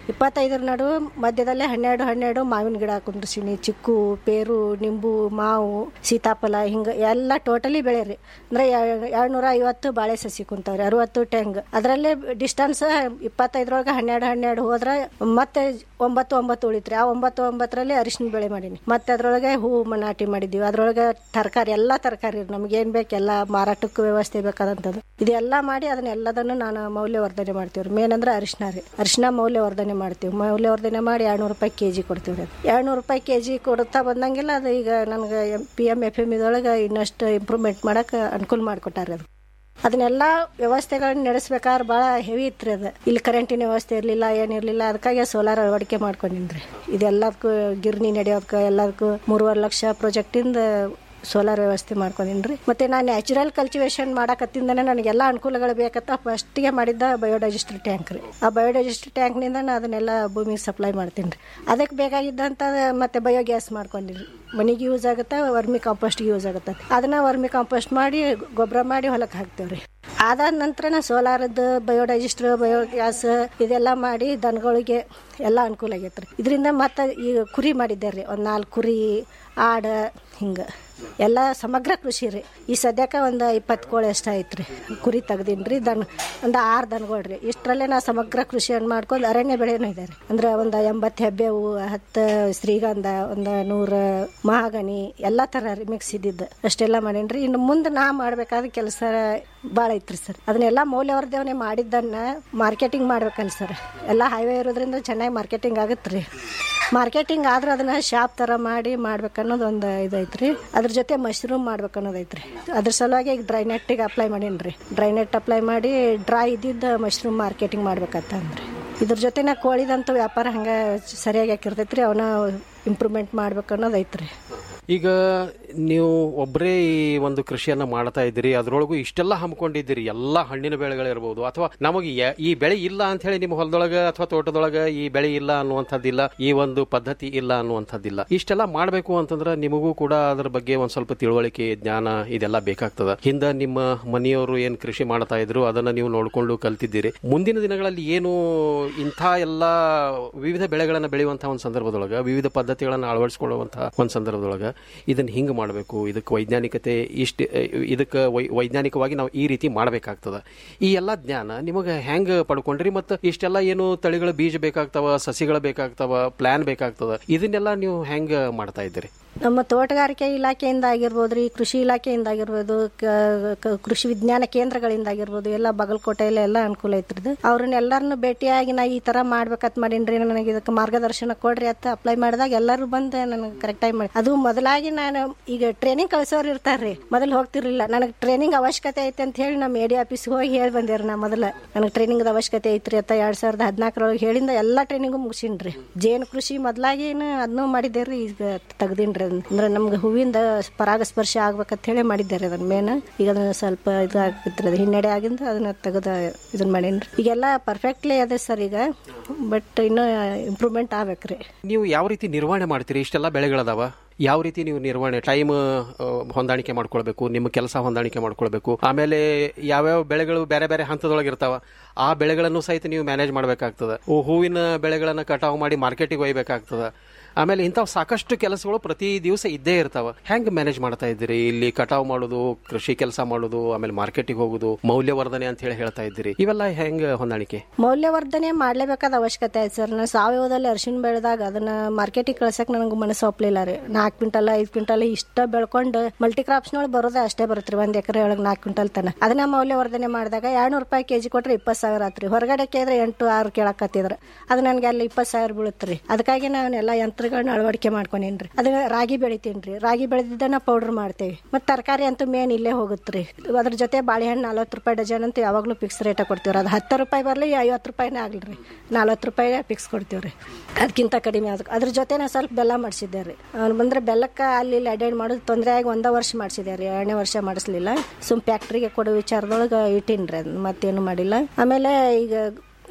ಇಪ್ಪತ್ತೈದರ ನಡುವೆ ಮಧ್ಯದಲ್ಲೇ ಹನ್ನೆರಡು ಹನ್ನೆರಡು ಮಾವಿನ ಗಿಡ ಕುಂದ್ರಿಸೀನಿ ಚಿಕ್ಕು ಪೇರು ನಿಂಬು ಮಾವು ಸೀತಾಫಲ ಹಿಂಗೆ ಎಲ್ಲ ಟೋಟಲಿ ಬೆಳೆರಿ ಅಂದ್ರೆ ಎರಡ್ನೂರ ಐವತ್ತು ಬಾಳೆ ಸಸಿ ಕುಂತಾವ್ರಿ ಅರವತ್ತು ಟೆಂಗ್ ಅದರಲ್ಲೇ ಡಿಸ್ಟನ್ಸ್ ಇಪ್ಪತ್ತೈದರೊಳಗೆ ಹನ್ನೆರಡು ಹನ್ನೆರಡು ಹೋದ್ರೆ ಮತ್ತೆ ಒಂಬತ್ತು ಒಂಬತ್ತು ಉಳಿತ್ರಿ ಆ ಒಂಬತ್ತು ಒಂಬತ್ತರಲ್ಲಿ ಅರಿಶಿನ ಬೆಳೆ ಮಾಡೀನಿ ಮತ್ತೆ ಅದ್ರೊಳಗೆ ಹೂವು ನಾಟಿ ಮಾಡಿದ್ದೀವಿ ಅದ್ರೊಳಗೆ ತರಕಾರಿ ಎಲ್ಲಾ ತರಕಾರಿ ನಮ್ಗೆ ಏನ್ ಬೇಕು ಎಲ್ಲ ಮಾರಾಟಕ್ಕೆ ವ್ಯವಸ್ಥೆ ಬೇಕಾದಂಥದ್ದು ಇದೆಲ್ಲ ಮಾಡಿ ಅದನ್ನೆಲ್ಲದನ್ನು ನಾನು ಮೌಲ್ಯವರ್ಧನೆ ಮಾಡ್ತೀವಿ ಮೇನ್ ಅಂದ್ರೆ ಅರಿಶಿನ ರೀ ಅರಿಶಿನ ಮೌಲ್ಯವರ್ಧನೆ ಮಾಡ್ತೀವಿ ಮೌಲ್ಯವರ್ಧನೆ ಮಾಡಿ ಎರಡ್ನೂರು ರೂಪಾಯಿ ಕೆಜಿ ಕೊಡ್ತೀವಿ ರೀ ಎರಡ್ನೂರು ರೂಪಾಯಿ ಕೆಜಿ ಕೊಡ್ತಾ ಬಂದಂಗೆಲ್ಲ ಅದು ಈಗ ನನಗೆ ಪಿ ಎಮ್ ಎಫ್ ಎಮ್ ಇದೊಳಗೆ ಇನ್ನಷ್ಟು ಇಂಪ್ರೂವ್ಮೆಂಟ್ ಮಾಡಕ್ಕೆ ಅನುಕೂಲ ಮಾಡಿಕೊಟ್ಟಾರೆ ಅದು ಅದನ್ನೆಲ್ಲ ವ್ಯವಸ್ಥೆಗಳನ್ನ ನಡೆಸ್ಬೇಕಾದ್ರೆ ಭಾಳ ಹೆವಿ ಇತ್ತು ಅದು ಇಲ್ಲಿ ಕರೆಂಟಿನ ವ್ಯವಸ್ಥೆ ಇರಲಿಲ್ಲ ಏನಿರಲಿಲ್ಲ ಅದಕ್ಕಾಗಿ ಸೋಲಾರ್ ಅಳವಡಿಕೆ ಮಾಡ್ಕೊಂಡಿನ್ರಿ ಇದೆಲ್ಲದಕ್ಕೂ ಗಿರ್ನಿ ನಡೆಯೋದಕ್ಕೆ ಎಲ್ಲದಕ್ಕೂ ಮೂರುವರೆ ಲಕ್ಷ ಪ್ರಾಜೆಕ್ಟಿಂದ ಸೋಲಾರ್ ವ್ಯವಸ್ಥೆ ಮಾಡ್ಕೊಂಡಿನ್ರಿ ಮತ್ತೆ ನಾನು ನ್ಯಾಚುರಲ್ ಕಲ್ಟಿವೇಶನ್ ಮಾಡಕತ್ತಿಂದನೇ ನನಗೆಲ್ಲ ಅನುಕೂಲಗಳು ಬೇಕಂತ ಫಸ್ಟಿಗೆ ಮಾಡಿದ್ದ ಬಯೋಡೈಜೆಸ್ಟರ್ ಟ್ಯಾಂಕ್ ರೀ ಆ ಬಯೋಡೈಜೆಸ್ಟರ್ ಟ್ಯಾಂಕ್ನಿಂದ ನಾನು ಅದನ್ನೆಲ್ಲ ಭೂಮಿಗೆ ಸಪ್ಲೈ ಮಾಡ್ತೀನಿ ರೀ ಅದಕ್ಕೆ ಬೇಕಾಗಿದ್ದಂಥ ಮತ್ತೆ ಬಯೋಗ್ಯಾಸ್ ಮಾಡ್ಕೊಂಡಿರಿ ಮನೆಗೆ ಯೂಸ್ ಆಗುತ್ತೆ ವರ್ಮಿ ಕಾಂಪೋಸ್ಟ್ಗೆ ಯೂಸ್ ಆಗುತ್ತೆ ಅದನ್ನ ವರ್ಮಿ ಕಾಂಪೋಸ್ಟ್ ಮಾಡಿ ಗೊಬ್ಬರ ಮಾಡಿ ಹೊಲಕ್ಕೆ ಹಾಕ್ತೇವ್ರಿ ಅದಾದ ನಂತರ ನಾ ಸೋಲಾರದ್ದು ಬಯೋಡೈಜೆಸ್ಟರ್ ಬಯೋಗ್ಯಾಸ್ ಇದೆಲ್ಲ ಮಾಡಿ ದನಗಳಿಗೆ ಎಲ್ಲ ಅನುಕೂಲ ಆಗೈತ್ರಿ ಇದರಿಂದ ಮತ್ತೆ ಈಗ ಕುರಿ ಮಾಡಿದ್ದೆ ರೀ ಒಂದು ನಾಲ್ಕು ಕುರಿ ಆಡ ಹಿಂಗೆ ಎಲ್ಲ ಸಮಗ್ರ ಕೃಷಿ ರೀ ಈ ಸದ್ಯಕ್ಕೆ ಒಂದು ಇಪ್ಪತ್ತು ಕೋಳಿ ಅಷ್ಟ ಐತ್ರಿ ಕುರಿ ತೆಗ್ದೀನಿ ರೀ ದನ ಒಂದು ಆರು ದನಗಳು ರೀ ಇಷ್ಟರಲ್ಲೇ ನಾ ಸಮಗ್ರ ಕೃಷಿಯನ್ನು ಮಾಡ್ಕೊಂಡು ಅರಣ್ಯ ಬೆಳೆನೂ ಇದೆ ರೀ ಅಂದ್ರೆ ಒಂದು ಎಂಬತ್ತು ಹೆಬ್ಬೇವು ಹತ್ತು ಶ್ರೀಗಂಧ ಒಂದು ನೂರು ಮಹಾಗನಿ ಎಲ್ಲ ಥರ ರೀ ಮಿಕ್ಸ್ ಇದ್ದಿದ್ದು ಅಷ್ಟೆಲ್ಲ ಮಾಡೀನಿ ರೀ ಇನ್ನು ಮುಂದೆ ನಾ ಮಾಡಬೇಕಾದ ಕೆಲಸ ಭಾಳ ಐತ್ರಿ ಸರ್ ಅದನ್ನೆಲ್ಲ ಮೌಲ್ಯವರ್ಧನೆ ಮಾಡಿದ್ದನ್ನ ಮಾರ್ಕೆಟಿಂಗ್ ಮಾಡ್ಬೇಕಲ್ಲ ಸರ್ ಎಲ್ಲ ಹೈವೇ ಇರೋದ್ರಿಂದ ಚೆನ್ನಾಗಿ ಮಾರ್ಕೆಟಿಂಗ್ ಆಗತ್ತೆ ರೀ ಮಾರ್ಕೆಟಿಂಗ್ ಆದ್ರೆ ಅದನ್ನ ಶಾಪ್ ತರ ಮಾಡಿ ಮಾಡ್ಬೇಕನ್ನೋದು ಒಂದು ಇದೈತ್ರಿ ಅದ್ರ ಜೊತೆ ಮಶ್ರೂಮ್ ಮಾಡ್ಬೇಕನ್ನೋದೈತ್ರಿ ಅದ್ರ ಸಲುವಾಗಿ ಈಗ ಡ್ರೈ ನೆಟ್ಟಿಗೆ ಅಪ್ಲೈ ಮಾಡೀನಿ ಡ್ರೈ ನೆಟ್ ಅಪ್ಲೈ ಮಾಡಿ ಡ್ರೈ ಇದ್ದಿದ್ದ ಮಶ್ರೂಮ್ ಮಾರ್ಕೆಟಿಂಗ್ ಮಾಡ್ಬೇಕಂತ ಅಂದ್ರಿ ಇದ್ರ ಜೊತೆ ನಾ ಕೋಳಿದಂತೂ ವ್ಯಾಪಾರ ಹಂಗೆ ಸರಿಯಾಗಿ ಹಾಕಿರ್ತೈತ್ರಿ ಅವನ್ನ ಇಂಪ್ರೂವ್ಮೆಂಟ್ ಮಾಡ್ಬೇಕನ್ನೋದು ಐತ್ರಿ ಈಗ ನೀವು ಒಬ್ಬರೇ ಈ ಒಂದು ಕೃಷಿಯನ್ನ ಮಾಡ್ತಾ ಇದ್ದೀರಿ ಅದರೊಳಗೂ ಇಷ್ಟೆಲ್ಲ ಹಮ್ಮಿಕೊಂಡಿದ್ದೀರಿ ಎಲ್ಲ ಹಣ್ಣಿನ ಬೆಳೆಗಳಿರ್ಬೋದು ಅಥವಾ ನಮಗೆ ಯ- ಈ ಬೆಳೆ ಇಲ್ಲ ಅಂತ ಹೇಳಿ ನಿಮ್ಮ ಹೊಲದೊಳಗ ಅಥವಾ ತೋಟದೊಳಗ ಈ ಬೆಳೆ ಇಲ್ಲ ಅನ್ನುವಂಥದ್ದಿಲ್ಲ ಈ ಒಂದು ಪದ್ಧತಿ ಇಲ್ಲ ಅನ್ನುವಂಥದ್ದಿಲ್ಲ ಇಷ್ಟೆಲ್ಲ ಮಾಡಬೇಕು ಅಂತಂದ್ರೆ ನಿಮಗೂ ಕೂಡ ಅದ್ರ ಬಗ್ಗೆ ಒಂದ್ ಸ್ವಲ್ಪ ತಿಳುವಳಿಕೆ ಜ್ಞಾನ ಇದೆಲ್ಲ ಬೇಕಾಗ್ತದ ಹಿಂದ ನಿಮ್ಮ ಮನೆಯವರು ಏನ್ ಕೃಷಿ ಮಾಡ್ತಾ ಇದ್ರು ಅದನ್ನ ನೀವು ನೋಡ್ಕೊಂಡು ಕಲ್ತಿದ್ದೀರಿ ಮುಂದಿನ ದಿನಗಳಲ್ಲಿ ಏನು ಇಂಥ ಎಲ್ಲ ವಿವಿಧ ಬೆಳೆಗಳನ್ನ ಬೆಳೆಯುವಂತಹ ಒಂದು ಸಂದರ್ಭದೊಳಗ ವಿವಿಧ ಪದ್ಧತಿಗಳನ್ನ ಅಳವಡಿಸಿಕೊಳ್ಳುವಂತಹ ಒಂದು ಸಂದರ್ಭದೊಳಗ ಇದನ್ನ ಹಿಂಗ್ ಮಾಡಬೇಕು ಇದಕ್ಕೆ ವೈಜ್ಞಾನಿಕತೆ ಇಷ್ಟ ಇದಕ್ಕೆ ವೈ- ವೈಜ್ಞಾನಿಕವಾಗಿ ನಾವು ಈ ರೀತಿ ಮಾಡಬೇಕಾಗ್ತದ ಈ ಎಲ್ಲ ಜ್ಞಾನ ನಿಮಗೆ ಹೆಂಗ್ ಪಡ್ಕೊಂಡ್ರಿ ಮತ್ತು ಇಷ್ಟೆಲ್ಲ ಏನು ತಳಿಗಳ ಬೀಜ ಬೇಕಾಗ್ತಾವ ಸಸಿಗಳು ಬೇಕಾಗ್ತಾವ ಪ್ಲಾನ್ ಬೇಕಾಗ್ತದ ಇದನ್ನೆಲ್ಲ ನೀವು ಹೆಂಗ್ ಮಾಡ್ತಾ ಇದ್ದೀರಿ ನಮ್ಮ ತೋಟಗಾರಿಕೆ ಇಲಾಖೆಯಿಂದ ಆಗಿರ್ಬೋದು ರೀ ಕೃಷಿ ಇಲಾಖೆಯಿಂದ ಆಗಿರ್ಬೋದು ಕ- ಕ- ಕೃಷಿ ವಿಜ್ಞಾನ ಕೇಂದ್ರಗಳಿಂದ ಆಗಿರ್ಬೋದು ಎಲ್ಲ ಬಾಗಲಕೋಟೆಯಲ್ಲಿ ಎಲ್ಲ ಅನುಕೂಲ ಐತ್ರಿದು ಅವ್ರನ್ನೆಲ್ಲರನ್ನು ಭೇಟಿಯಾಗಿ ನಾ ಈ ತರ ಮಾಡ್ಬೇಕಂತ ಮಾಡೀನ್ರಿ ನನಗೆ ಇದಕ್ಕೆ ಮಾರ್ಗದರ್ಶನ ಕೊಡ್ರಿ ಅಂತ ಅಪ್ಲೈ ಮಾಡಿದಾಗ ಎಲ್ಲರೂ ಬಂದು ನನಗೆ ಕರೆಕ್ಟ್ ಆಗಿ ಮಾಡಿ ಅದು ಮೊದಲಾಗಿ ನಾನು ಈಗ ಟ್ರೈನಿಂಗ್ ಕಳ್ಸೋರು ಇರ್ತಾರ್ರಿ ಮೊದಲು ಹೋಗ್ತಿರ್ಲಿಲ್ಲ ನನಗೆ ಟ್ರೈನಿಂಗ್ ಅವಶ್ಯಕತೆ ಐತೆ ಅಂತ ಹೇಳಿ ನಮ್ಮ ಎಡಿ ಆಫೀಸ್ಗೆ ಹೋಗಿ ಹೇಳಿ ಬಂದೇರಿ ನಾ ಮೊದಲ ನನಗೆ ಟ್ರೈನಿಂಗ್ ಅವಶ್ಯಕತೆ ಐತ್ರಿ ಅಂತ ಎರಡ್ ಸಾವಿರದ ಹದಿನಾಲ್ಕರೊಳಗೆ ಹೇಳಿಂದ ಎಲ್ಲಾ ಟ್ರೈನಿಂಗು ಮುಗಿಸಿನ್ರಿ ಜೇನು ಕೃಷಿ ಮೊದಲಾಗಿ ಅದನ್ನು ಮಾಡಿದ್ದೇರಿ ಈಗ ತೆಗ್ದಿನ್ರಿ ಅದನ್ನ ಅಂದ್ರೆ ನಮ್ಗೆ ಹೂವಿಂದ ಪರಾಗಸ್ಪರ್ಶ ಆಗ್ಬೇಕಂತ ಹೇಳಿ ಮಾಡಿದ್ದಾರೆ ಅದನ್ನ ಮೇನ್ ಈಗ ಅದನ್ನ ಸ್ವಲ್ಪ ಇದು ಆಗ್ತಿತ್ರಿ ಅದು ಹಿನ್ನಡೆ ಆಗಿಂದ ಅದನ್ನ ತೆಗೆದ ಇದನ್ನ ಮಾಡೀನ್ರಿ ಈಗೆಲ್ಲ ಪರ್ಫೆಕ್ಟ್ಲಿ ಅದೇ ಸರ್ ಈಗ ಬಟ್ ಇನ್ನೂ ಇಂಪ್ರೂವ್ಮೆಂಟ್ ಆಗ್ಬೇಕ್ರಿ ನೀವು ಯಾವ ರೀತಿ ನಿರ್ವಹಣೆ ಮಾಡ್ತೀರಿ ಇಷ್ಟೆಲ್ಲ ಬೆಳೆಗಳದಾವ ಯಾವ ರೀತಿ ನೀವು ನಿರ್ವಹಣೆ ಟೈಮ್ ಹೊಂದಾಣಿಕೆ ಮಾಡ್ಕೊಳ್ಬೇಕು ನಿಮ್ಮ ಕೆಲಸ ಹೊಂದಾಣಿಕೆ ಮಾಡ್ಕೊಳ್ಬೇಕು ಆಮೇಲೆ ಯಾವ್ಯಾವ ಬೆಳೆಗಳು ಬೇರೆ ಬೇರೆ ಹಂತದೊಳಗೆ ಇರ್ತಾವ ಆ ಬೆಳೆಗಳನ್ನು ಸಹಿತ ನೀವು ಮ್ಯಾನೇಜ್ ಮಾಡಬೇಕಾಗ್ತದ ಹೂವಿನ ಬೆಳೆಗಳನ್ನ ಕಟಾವು ಮಾಡಿ ಮಾರ್ಕೆಟಿಗೆ ಒಯ್ಬೇಕಾಗ್ತದ ಆಮೇಲೆ ಇಂಥವು ಸಾಕಷ್ಟು ಕೆಲಸಗಳು ಪ್ರತಿ ದಿವಸ ಇದ್ದೇ ಇರ್ತಾವ ಹೆಂಗ್ ಮ್ಯಾನೇಜ್ ಮಾಡ್ತಾ ಇದ್ದೀರಿ ಇಲ್ಲಿ ಕಟಾವು ಮಾಡೋದು ಕೃಷಿ ಕೆಲಸ ಮಾಡೋದು ಆಮೇಲೆ ಮಾರ್ಕೆಟಿಗೆ ಹೋಗೋದು ಮೌಲ್ಯವರ್ಧನೆ ಅಂತ ಹೇಳಿ ಹೇಳ್ತಾ ಇದ್ದೀರಿ ಇವೆಲ್ಲ ಹೆಂಗ್ ಹೊಂದಾಣಿಕೆ ಮೌಲ್ಯವರ್ಧನೆ ಮಾಡ್ಲೇಬೇಕಾದ ಅವಶ್ಯಕತೆ ಐತೆ ಸರ್ ನಾನು ಸಾವಯವದಲ್ಲಿ ಅರಿಶಿನ ಬೆಳೆದಾಗ ಅದನ್ನ ಮಾರ್ಕೆಟಿಗೆ ಕಳ್ಸಕ್ ನನಗೆ ಮನಸ್ಸು ಒಪ್ಲಿಲ್ಲ ರೀ ನಾಲ್ಕು ಕ್ವಿಂಟಲ್ ಐದು ಕ್ವಿಂಟಲ್ ಇಷ್ಟ ಬೆಳ್ಕೊಂಡು ಮಲ್ಟಿ ಕ್ರಾಪ್ಸ್ನೊಳಗೆ ಬರೋದೇ ಅಷ್ಟೇ ಬರುತ್ತೆ ರೀ ಒಂದ್ ಎಕರೆ ಒಳಗೆ ನಾಲ್ಕು ಕ್ವಿಂಟಲ್ ತನ ಅದನ್ನ ಮೌಲ್ಯವರ್ಧನೆ ಮಾಡಿದಾಗ ಎರಡ್ನೂರು ರೂಪಾಯಿ ಕೆಜಿ ಕೊಟ್ರೆ ಇಪ್ಪತ್ತು ಸಾವಿರ ಆತ್ರಿ ಹೊರಗಡೆ ಕೇಳಿದ್ರೆ ಎಂಟು ಆರು ಕೇಳಕತ್ತಿದ್ರ ಅದು ನನಗೆ ಅಲ್ಲಿ ಇಪ್ಪತ್ತು ಸಾವಿರ ಬೀಳುತ್ತೆ ಅದಕ್ಕಾಗಿ ನಾವೆಲ್ಲ ಯಂತ್ರಗಳನ್ನ ಅಳವಡಿಕೆ ಮಾಡ್ಕೊಂಡೇನ್ರಿ ಅದನ್ನ ರಾಗಿ ಬೆಳಿತೀನ್ರಿ ರಾಗಿ ಬೆಳೆದಿದ್ದನ್ನ ಪೌಡರ್ ಮಾಡ್ತೇವೆ ಮತ್ತೆ ತರಕಾರಿ ಅಂತೂ ಮೇನ್ ಇಲ್ಲೇ ಹೋಗುತ್ತ್ರಿ ಅದ್ರ ಜೊತೆ ಬಾಳೆಹಣ್ಣು ನಲ್ವತ್ತು ರೂಪಾಯಿ ಡಜನ್ ಅಂತೂ ಯಾವಾಗಲೂ ಫಿಕ್ಸ್ ರೇಟ ಕೊಡ್ತೀವ್ರಿ ಅದು ಹತ್ತು ರೂಪಾಯಿ ಬರಲಿ ಐವತ್ತು ರೂಪಾಯಿನೇ ಆಗ್ಲಿ ನಲ್ವತ್ತು ರೂಪಾಯಿ ಫಿಕ್ಸ್ ಕೊಡ್ತೀವ್ರಿ ಅದಕ್ಕಿಂತ ಕಡಿಮೆ ಅದಕ್ಕೆ ಅದ್ರ ಜೊತೆ ನಾನು ಸ್ವಲ್ಪ ಬೆಲ್ಲ ಮಾಡಿಸಿದ್ದೆ ರೀ ಅವ್ನು ಬಂದ್ರೆ ಬೆಲ್ಲಕ್ಕೆ ಅಲ್ಲಿ ಇಲ್ಲಿ ಅಡ್ಡಾಡಿ ಮಾಡೋದು ತೊಂದರೆ ಆಗಿ ಒಂದ ವರ್ಷ ಮಾಡಿಸಿದೆ ರೀ ಎರಡನೇ ವರ್ಷ ಮಾಡಿಸ್ಲಿಲ್ಲ ಸುಮ್ ಫ್ಯಾಕ್ಟ್ರಿಗೆ ಕೊಡೋ ವಿಚಾರದೊಳಗೆ ಇಟ್ಟೀನಿ ರೀ ಅದನ್ನ ಮತ್ತೇನು ಮಾಡಿಲ್ಲ ಆಮೇಲೆ ಈಗ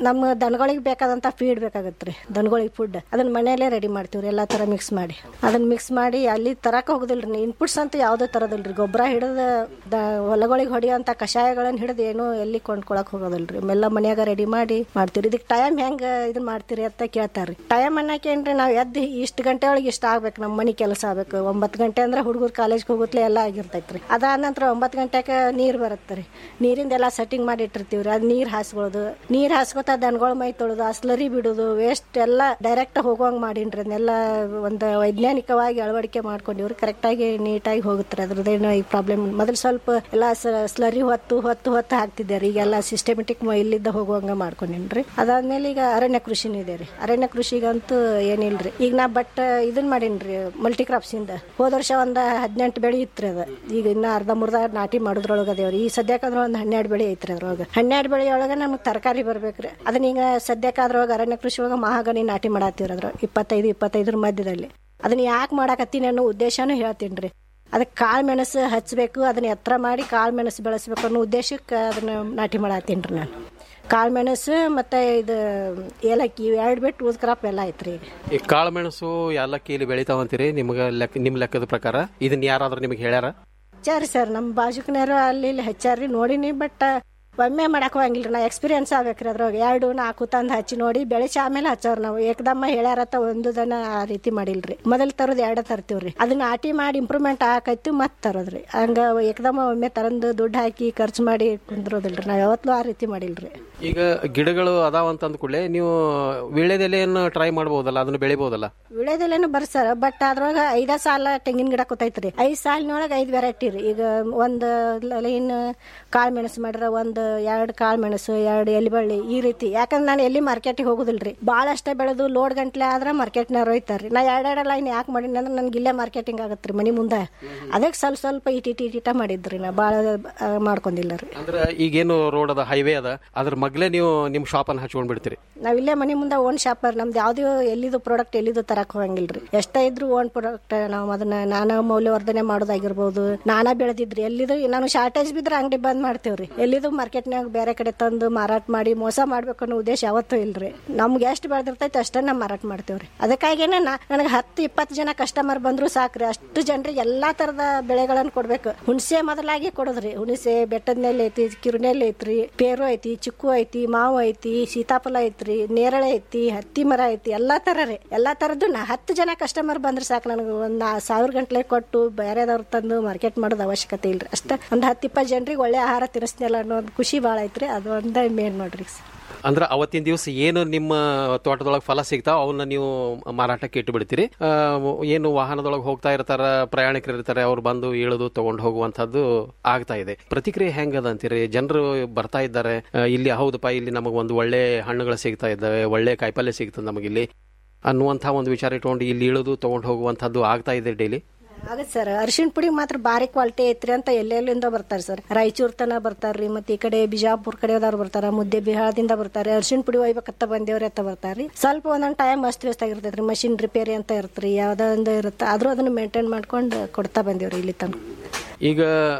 ನಮ್ಮ ದನಗಳಿಗೆ ಬೇಕಾದಂತ ಫೀಡ್ ಬೇಕಾಗತ್ರಿ ದನಗಳಿಗೆ ಫುಡ್ ಅದನ್ನ ಮನೆಯಲ್ಲೇ ರೆಡಿ ಮಾಡ್ತೀವ್ರಿ ಎಲ್ಲಾ ತರ ಮಿಕ್ಸ್ ಮಾಡಿ ಅದನ್ನ ಮಿಕ್ಸ್ ಮಾಡಿ ಅಲ್ಲಿ ತರಕ ಹೋಗುದಿಲ್ರಿ ಇನ್ಪುಟ್ಸ್ ಅಂತೂ ಯಾವ್ದು ತರದಿಲ್ರಿ ಗೊಬ್ಬರ ಹಿಡಿದ ಹೊಲಗಳಿಗೆ ಹೊಡಿಯೋಂತ ಕಷಾಯಗಳನ್ನ ಹಿಡಿದು ಏನು ಎಲ್ಲಿ ಕೊಂಡ್ಕೊಳಕ್ ಹೋಗೋದಿಲ್ರಿ ಎಲ್ಲ ಮನ್ಯಾಗ ರೆಡಿ ಮಾಡಿ ಮಾಡ್ತೀವಿ ಇದಕ್ಕೆ ಟೈಮ್ ಹೆಂಗ ಇದನ್ನ ಮಾಡ್ತೀರಿ ಅಂತ ಕೇಳ್ತಾರ್ರಿ ಟೈಮ್ ಅನ್ನಕೇನ್ರಿ ನಾವ್ ಎದ್ದು ಇಷ್ಟು ಗಂಟೆ ಒಳಗೆ ಇಷ್ಟ ಆಗ್ಬೇಕು ನಮ್ಮ ಮನಿ ಕೆಲಸ ಆಗ್ಬೇಕು ಒಂಬತ್ತು ಗಂಟೆ ಅಂದ್ರೆ ಹುಡುಗರು ಕಾಲೇಜ್ಗೆ ಹೋಗುತ್ತಲೇ ಎಲ್ಲ ಆಗಿರ್ತೈತ್ರಿ ಅದಾದ ನಂತರ ಒಂಬತ್ತು ಗಂಟೆಗೆ ನೀರ್ ಬರುತ್ತೆ ರೀ ನೀರಿಂದ ಎಲ್ಲ ಸೆಟ್ಟಿಂಗ್ ಮಾಡಿ ಇಟ್ಟಿರ್ತೀವ್ರಿ ಅದ್ ನೀರ್ ಹಾಸ್ಕೊಳ್ಳೋದು ನೀರ್ ಹಾಸ್ಕೊತ ದನಗಳ ಮೈ ತೊಳೆದು ಆ ಸ್ಲರಿ ಬಿಡುದು ವೇಸ್ಟ್ ಎಲ್ಲ ಡೈರೆಕ್ಟ್ ಹೋಗುವಂಗ್ ಮಾಡೀನ್ರಿ ಅದನ್ನೆಲ್ಲ ಒಂದು ವೈಜ್ಞಾನಿಕವಾಗಿ ಅಳವಡಿಕೆ ಮಾಡ್ಕೊಂಡಿವ್ರಿ ಕರೆಕ್ಟ್ ಆಗಿ ನೀಟಾಗಿ ಹೋಗುತ್ತೆ ಅದ್ರದ್ದೇನು ಈ ಪ್ರಾಬ್ಲಮ್ ಮೊದಲು ಸ್ವಲ್ಪ ಎಲ್ಲ ಸ್ಲರಿ ಹೊತ್ತು ಹೊತ್ತು ಹೊತ್ತು ಹಾಕ್ತಿದ್ದೆ ರೀ ಈಗೆಲ್ಲ ಸಿಸ್ಟಮೆಟಿಕ್ ಇಲ್ಲಿದ್ದ ಹೋಗುವಂಗ ಮಾಡ್ಕೊಂಡಿನ್ರಿ ಅದಾದ್ಮೇಲೆ ಈಗ ಅರಣ್ಯ ಕೃಷಿನೂ ಇದೆ ರೀ ಅರಣ್ಯ ಕೃಷಿಗಂತೂ ಏನಿಲ್ರಿ ಈಗ ನಾ ಬಟ್ ಇದನ್ ಮಾಡೀನ್ರಿ ಮಲ್ಟಿ ಕ್ರಾಪ್ಸ್ ಇಂದ ಹೋದ ವರ್ಷ ಒಂದ್ ಹದಿನೆಂಟು ಬೆಳೆ ಇತ್ರಿ ಅದ ಈಗ ಇನ್ನ ಅರ್ಧ ಮುರ್ಧ ನಾಟಿ ಮಾಡೋದ್ರೊಳಗ ಅದೇವ್ರಿ ಈ ಸದ್ಯಕ್ಕಂದ್ರ ಒಂದ್ ಹನ್ನೆರಡು ಬೆಳೆ ಐತ್ರಿ ಅದ್ರೊಳಗ ಹನ್ನೆರಡು ಬೆಳೆ ಒಳಗ ನಮ್ಗೆ ತರಕಾರಿ ಬರ್ಬೇಕ್ರಿ ಅದನ್ನ ಈಗ ಸದ್ಯಕ್ಕಾದ್ರೊಳಗ ಅರಣ್ಯ ಕೃಷಿ ಒಳಗ ಮಹಾಗನಿ ನಾಟಿ ಮಾಡತ್ತೀವ್ರಿ ಅದ್ರ ಇಪ್ಪತ್ತೈದು ಇಪ್ಪತ್ತೈದರ ಮಧ್ಯದಲ್ಲಿ ಅದನ್ನ ಯಾಕೆ ಮಾಡಾಕತ್ತೀನಿ ಅನ್ನೋ ಉದ್ದೇಶನೂ ಹೇಳ್ತೀನಿ ಅದಕ್ಕೆ ಕಾಳು ಮೆಣಸು ಹಚ್ಚಬೇಕು ಅದನ್ನ ಎತ್ತರ ಮಾಡಿ ಕಾಳು ಮೆಣಸು ಬೆಳೆಸ್ಬೇಕು ಅನ್ನೋ ಉದ್ದೇಶಕ್ಕೆ ಅದನ್ನ ನಾಟಿ ಮಾಡತ್ತೀನಿ ರೀ ನಾನು ಕಾಳು ಮೆಣಸು ಮತ್ತೆ ಇದು ಏಲಕ್ಕಿ ಇವು ಎರಡು ಬಿಟ್ಟು ಉದ್ ಕ್ರಾಪ್ ಎಲ್ಲ ಐತ್ರಿ ಈಗ ಈ ಕಾಳುಮೆಣಸು ಏಲಕ್ಕಿ ಇಲ್ಲಿ ಬೆಳಿತಾವಂತೀರಿ ನಿಮ್ಗೆ ಲೆಕ್ಕ ನಿಮ್ ಲೆಕ್ಕದ ಪ್ರಕಾರ ಇದನ್ನ ಯಾರಾದ್ರೂ ನಿಮಗೆ ಹೇಳ್ಯಾರ ಹಚ್ಚಾರಿ ಸರ್ ನಮ್ಮ ಬಾಜುಕನೇರು ಅಲ್ಲಿ ಇಲ್ಲಿ ಹಚ್ಚಾರಿ ನೋಡಿನಿ ಬಟ್ ಒಮ್ಮೆ ಮಾಡಕ್ ಹೋಗಂಗಿಲ್ರಿ ನಾ ಎಕ್ಸ್ಪೀರಿಯನ್ಸ್ ಆಗ್ಬೇಕ್ರಿ ಅದ್ರಾಗ ಎರಡು ನಾಲ್ಕು ತಂದು ಹಚ್ಚಿ ನೋಡಿ ಬೆಳೆಸಿ ಆಮೇಲೆ ಹಚ್ಚವ್ರ ನಾವು ಏಕದಮ್ಮ ಹೇಳ್ಯಾರತ್ತ ಒಂದು ದನ ಆ ರೀತಿ ಮಾಡಿಲ್ರಿ ಮೊದಲ್ ತರದ್ ಎರಡ ತರ್ತೀವ್ರಿ ಅದನ್ನ ಆಟಿ ಮಾಡಿ ಇಂಪ್ರೂವ್ಮೆಂಟ್ ಆಕೈತಿ ಮತ್ ತರೋದ್ರಿ ಹಂಗ ಏಕದಮ್ಮ ಒಮ್ಮೆ ತರಂದು ದುಡ್ಡು ಹಾಕಿ ಖರ್ಚು ಮಾಡಿ ಕುಂದ್ರೋದಿಲ್ರಿ ನಾವ್ ಯಾವತ್ತೂ ಆ ರೀತಿ ಮಾಡಿಲ್ರಿ ಈಗ ಗಿಡಗಳು ಅದಾವ ಅಂತ ಅಂದ್ಕೂಡ್ಲೆ ನೀವು ವೀಳ್ಯದೆಲೆಯನ್ನು ಟ್ರೈ ಮಾಡ್ಬೋದಲ್ಲ ಅದನ್ನ ಬೆಳಿಬೋದಲ್ಲ ವಿಳೆದೆಲೆನು ಬರ್ಸರ ಬಟ್ ಅದ್ರೊಳಗ ಐದ ಸಾಲ ತೆಂಗಿನ ಗಿಡ ಕೂತೈತ್ರಿ ಐದ್ ಸಾಲಿನೊಳಗ ಐದ್ ವೆರೈಟಿ ರೀ ಈಗ ಒಂದ್ ಲೈನ್ ಕಾಳು ಮೆಣಸು ಮಾಡ್ರ ಒಂದ್ ಎರಡ್ ಕಾಳು ಮೆಣಸು ಎರಡ್ ಎಲಿಬಳ್ಳಿ ಈ ರೀತಿ ಯಾಕಂದ್ರೆ ನಾನು ಎಲ್ಲಿ ಮಾರ್ಕೆಟಿಗೆ ಹೋಗುದಿಲ್ರಿ ಬಾಳಷ್ಟ ಬೆಳೆದು ಲೋಡ್ ಗಂಟ್ಲೆ ಆದ್ರ ಮಾರ್ಕೆಟ್ನಾರ ಒಯ್ತಾರ್ರಿ ನಾ ಎರಡೆರಡು ಲೈನ್ ಯಾಕೆ ಮಾಡೀನಿ ಅಂದ್ರೆ ನನ್ಗೆ ಇಲ್ಲೇ ಮಾರ್ಕೆಟಿಂಗ್ ಆಗತ್ರಿ ಮನಿ ಮುಂದೆ ಅದಕ್ಕೆ ಸ್ವಲ್ಪ ಸ್ವಲ್ಪ ಇಟ್ ಇಟ್ ಇಟ್ ಇಟ ಮಾಡಿದ್ರಿ ನಾ ಬಾಳ ಆ, ಮಾಡ್ಕೊಂಡಿಲ್ಲ ರೀ ಅಂದ್ರೆ ಈಗೇನು ರೋಡ್ ಅದ ಹೈವೇ ಅದ ಅದ್ರ ಮಗ್ಲೇ ನೀವು ನಿಮ್ ಶಾಪ್ ಅನ್ನ ಹಚ್ಕೊಂಡ್ ಬಿಡ್ತೀರಿ ನಾವ್ ಇಲ್ಲೇ ಮನಿ ಮುಂದೆ ಓನ್ ಶಾಪ್ ನಮ್ದು ಯಾವ್ದು ಎಲ್ಲಿದು ಪ್ರಾಡಕ್ಟ್ ಎಲ್ಲಿದು ತರಕ್ ಹೋಗಂಗಿಲ್ರಿ ಎಷ್ಟ ಇದ್ರು ಓನ್ ಪ್ರಾಡಕ್ಟ್ ನಾವು ಅದನ್ನ ನಾನಾ ಮೌಲ್ಯವರ್ಧನೆ ಮಾಡೋದಾಗಿರ್ಬೋದು ನಾನಾ ಬೆಳೆದಿದ್ರಿ ಎಲ್ಲಿದು ನಾನು ಶಾರ್ಟೇಜ್ ಬಿದ್ರೆ ಅಂಗಡಿ ಬಂದ್ ಮಾಡ್ತೇವ್ರಿ ಎಲ್ಲಿದು ಮಾರ್ಕೆಟ್ನಾಗ ಬೇರೆ ಕಡೆ ತಂದು ಮಾರಾಟ ಮಾಡಿ ಮೋಸ ಮಾಡ್ಬೇಕು ಅನ್ನೋ ಉದ್ದೇಶ ಯಾವತ್ತೂ ಇಲ್ರಿ ನಮ್ಗೆ ಎಷ್ಟು ಬೆಳೆದಿರ್ತೈತೆ ಅಷ್ಟೇ ನಾವು ಮಾರಾಟ ಮಾಡ್ತೇವ್ರಿ ಅದಕ್ಕಾಗಿನೇ ನಾ ನನಗೆ ಹತ್ತು ಇಪ್ಪತ್ತು ಜನ ಕಸ್ಟಮರ್ ಬಂದ್ರು ಸಾಕ್ರಿ ಅಷ್ಟು ಜನರಿಗೆ ಎಲ್ಲಾ ತರದ ಬೆಳೆಗಳನ್ನ ಕೊಡ್ಬೇಕು ಹುಣಸೆ ಮೊದಲಾಗಿ ಕೊಡೋದ್ರಿ ಹುಣಸೆ ಬೆಟ್ಟದ ನೆಲೆ ಐತಿ ಕಿರುನೆಲೆ ಐತ್ರಿ ಪೇರು ಐತಿ ಚಿಕ್ಕು ಐತಿ ಮಾವು ಐತಿ ಸೀತಾಫಲ ಐತ್ರಿ ನೇರಳೆ ಐತಿ ಹತ್ತಿ ಮರ ಐತಿ ಎಲ್ಲಾ ತರ ರೀ ಎಲ್ಲಾ ತರದ್ದು ನಾ ಹತ್ತು ಜನ ಕಸ್ಟಮರ್ ಬಂದ್ರೆ ಸಾಕು ನನಗೆ ಒಂದ್ ಸಾವಿರ ಗಂಟ್ಲೆ ಕೊಟ್ಟು ಬೇರೆದವ್ರು ತಂದು ಮಾರ್ಕೆಟ್ ಮಾಡೋದು ಅವಶ್ಯಕತೆ ಇಲ್ರಿ ಅಷ್ಟ ಒಂದ್ ಹತ್ತು ಇಪ್ಪತ್ತು ಜನರಿಗೆ ಒಳ್ಳೆ ಆಹಾರ ತಿನ್ನಿಸ್ನಲ್ಲ ಅನ್ನೋ ಒಂದು ಖುಷಿ ಭಾಳ ಐತ್ರಿ ಅದು ಒಂದ ಮೇನ್ ನೋಡ್ರಿ ಅಂದ್ರೆ ಅವತ್ತಿನ ದಿವಸ ಏನು ನಿಮ್ಮ ತೋಟದೊಳಗೆ ಫಲ ಸಿಗ್ತಾವ ಅವನ್ನ ನೀವು ಮಾರಾಟಕ್ಕೆ ಇಟ್ಟು ಬಿಡ್ತೀರಿ ಆ, ಏನು ವಾಹನದೊಳಗೆ ಹೋಗ್ತಾ ಇರ್ತಾರ ಪ್ರಯಾಣಿಕರು ಇರ್ತಾರೆ ಅವ್ರು ಬಂದು ಇಳಿದು ತಗೊಂಡು ಹೋಗುವಂತದ್ದು ಆಗ್ತಾ ಇದೆ ಪ್ರತಿಕ್ರಿಯೆ ಹೆಂಗದ ಅಂತೀರಿ ಜನರು ಬರ್ತಾ ಇದ್ದಾರೆ ಆ, ಇಲ್ಲಿ ಹೌದಪ್ಪ ಇಲ್ಲಿ ನಮಗೆ ಒಂದು ಒಳ್ಳೆ ಹಣ್ಣುಗಳು ಸಿಗ್ತಾ ಇದ್ದಾವೆ ಒಳ್ಳೆ ಕಾಯಿಪಲ್ಯ ಸಿಗ್ತದೆ ನಮಗಿಲ್ಲಿ ಅನ್ನುವಂಥ ಒಂದು ವಿಚಾರ ಇಟ್ಕೊಂಡು ಇಲ್ಲಿ ಇಳಿದು ತಗೊಂಡು ಹೋಗುವಂಥದ್ದು ಆಗ್ತಾ ಇದೆ ಡೈಲಿ ಆಗತ್ ಸರ್ ಅರಿಶಿಣ ಪುಡಿ ಮಾತ್ರ ಭಾರಿ ಕ್ವಾಲಿಟಿ ಐತ್ರಿ ಅಂತ ಎಲ್ಲೆಲ್ಲಿಂದ ಬರ್ತಾರೆ ಸರ್ ರಾಯಚೂರ್ ತನ ಬರ್ತಾರ್ರಿ ಮತ್ತೆ ಈ ಕಡೆ ಬಿಜಾಪುರ್ ಕಡೆದವ್ರು ಬರ್ತಾರ ಮುದ್ದೆ ಬಿಹಾರದಿಂದ ಬರ್ತಾರೆ ಅರಿಶಿಣ ಪುಡಿ ಒಯ್ಬೇಕತ್ತ ಬಂದೇವ್ರಿ ಅಂತ ಬರ್ತಾರ್ರಿ ಸ್ವಲ್ಪ ಒಂದೊಂದ್ ಟೈಮ್ ಅಷ್ಟು ವ್ಯಸ್ತ ಆಗಿರ್ತೈತ್ರಿ ಮಷಿನ್ ರಿಪೇರಿ ಅಂತ ಇರ್ತ್ರಿ ಯಾವ್ದೋ ಒಂದು ಇರುತ್ತೆ ಆದ್ರೂ ಅದನ್ನ ಮೇಂಟೈನ್ ಮಾಡ್ಕೊಂಡು ಕೊಡ್ತಾ ಬಂದೇವ್ರಿ ಇಲ್ಲಿ ತನಕ ಈಗ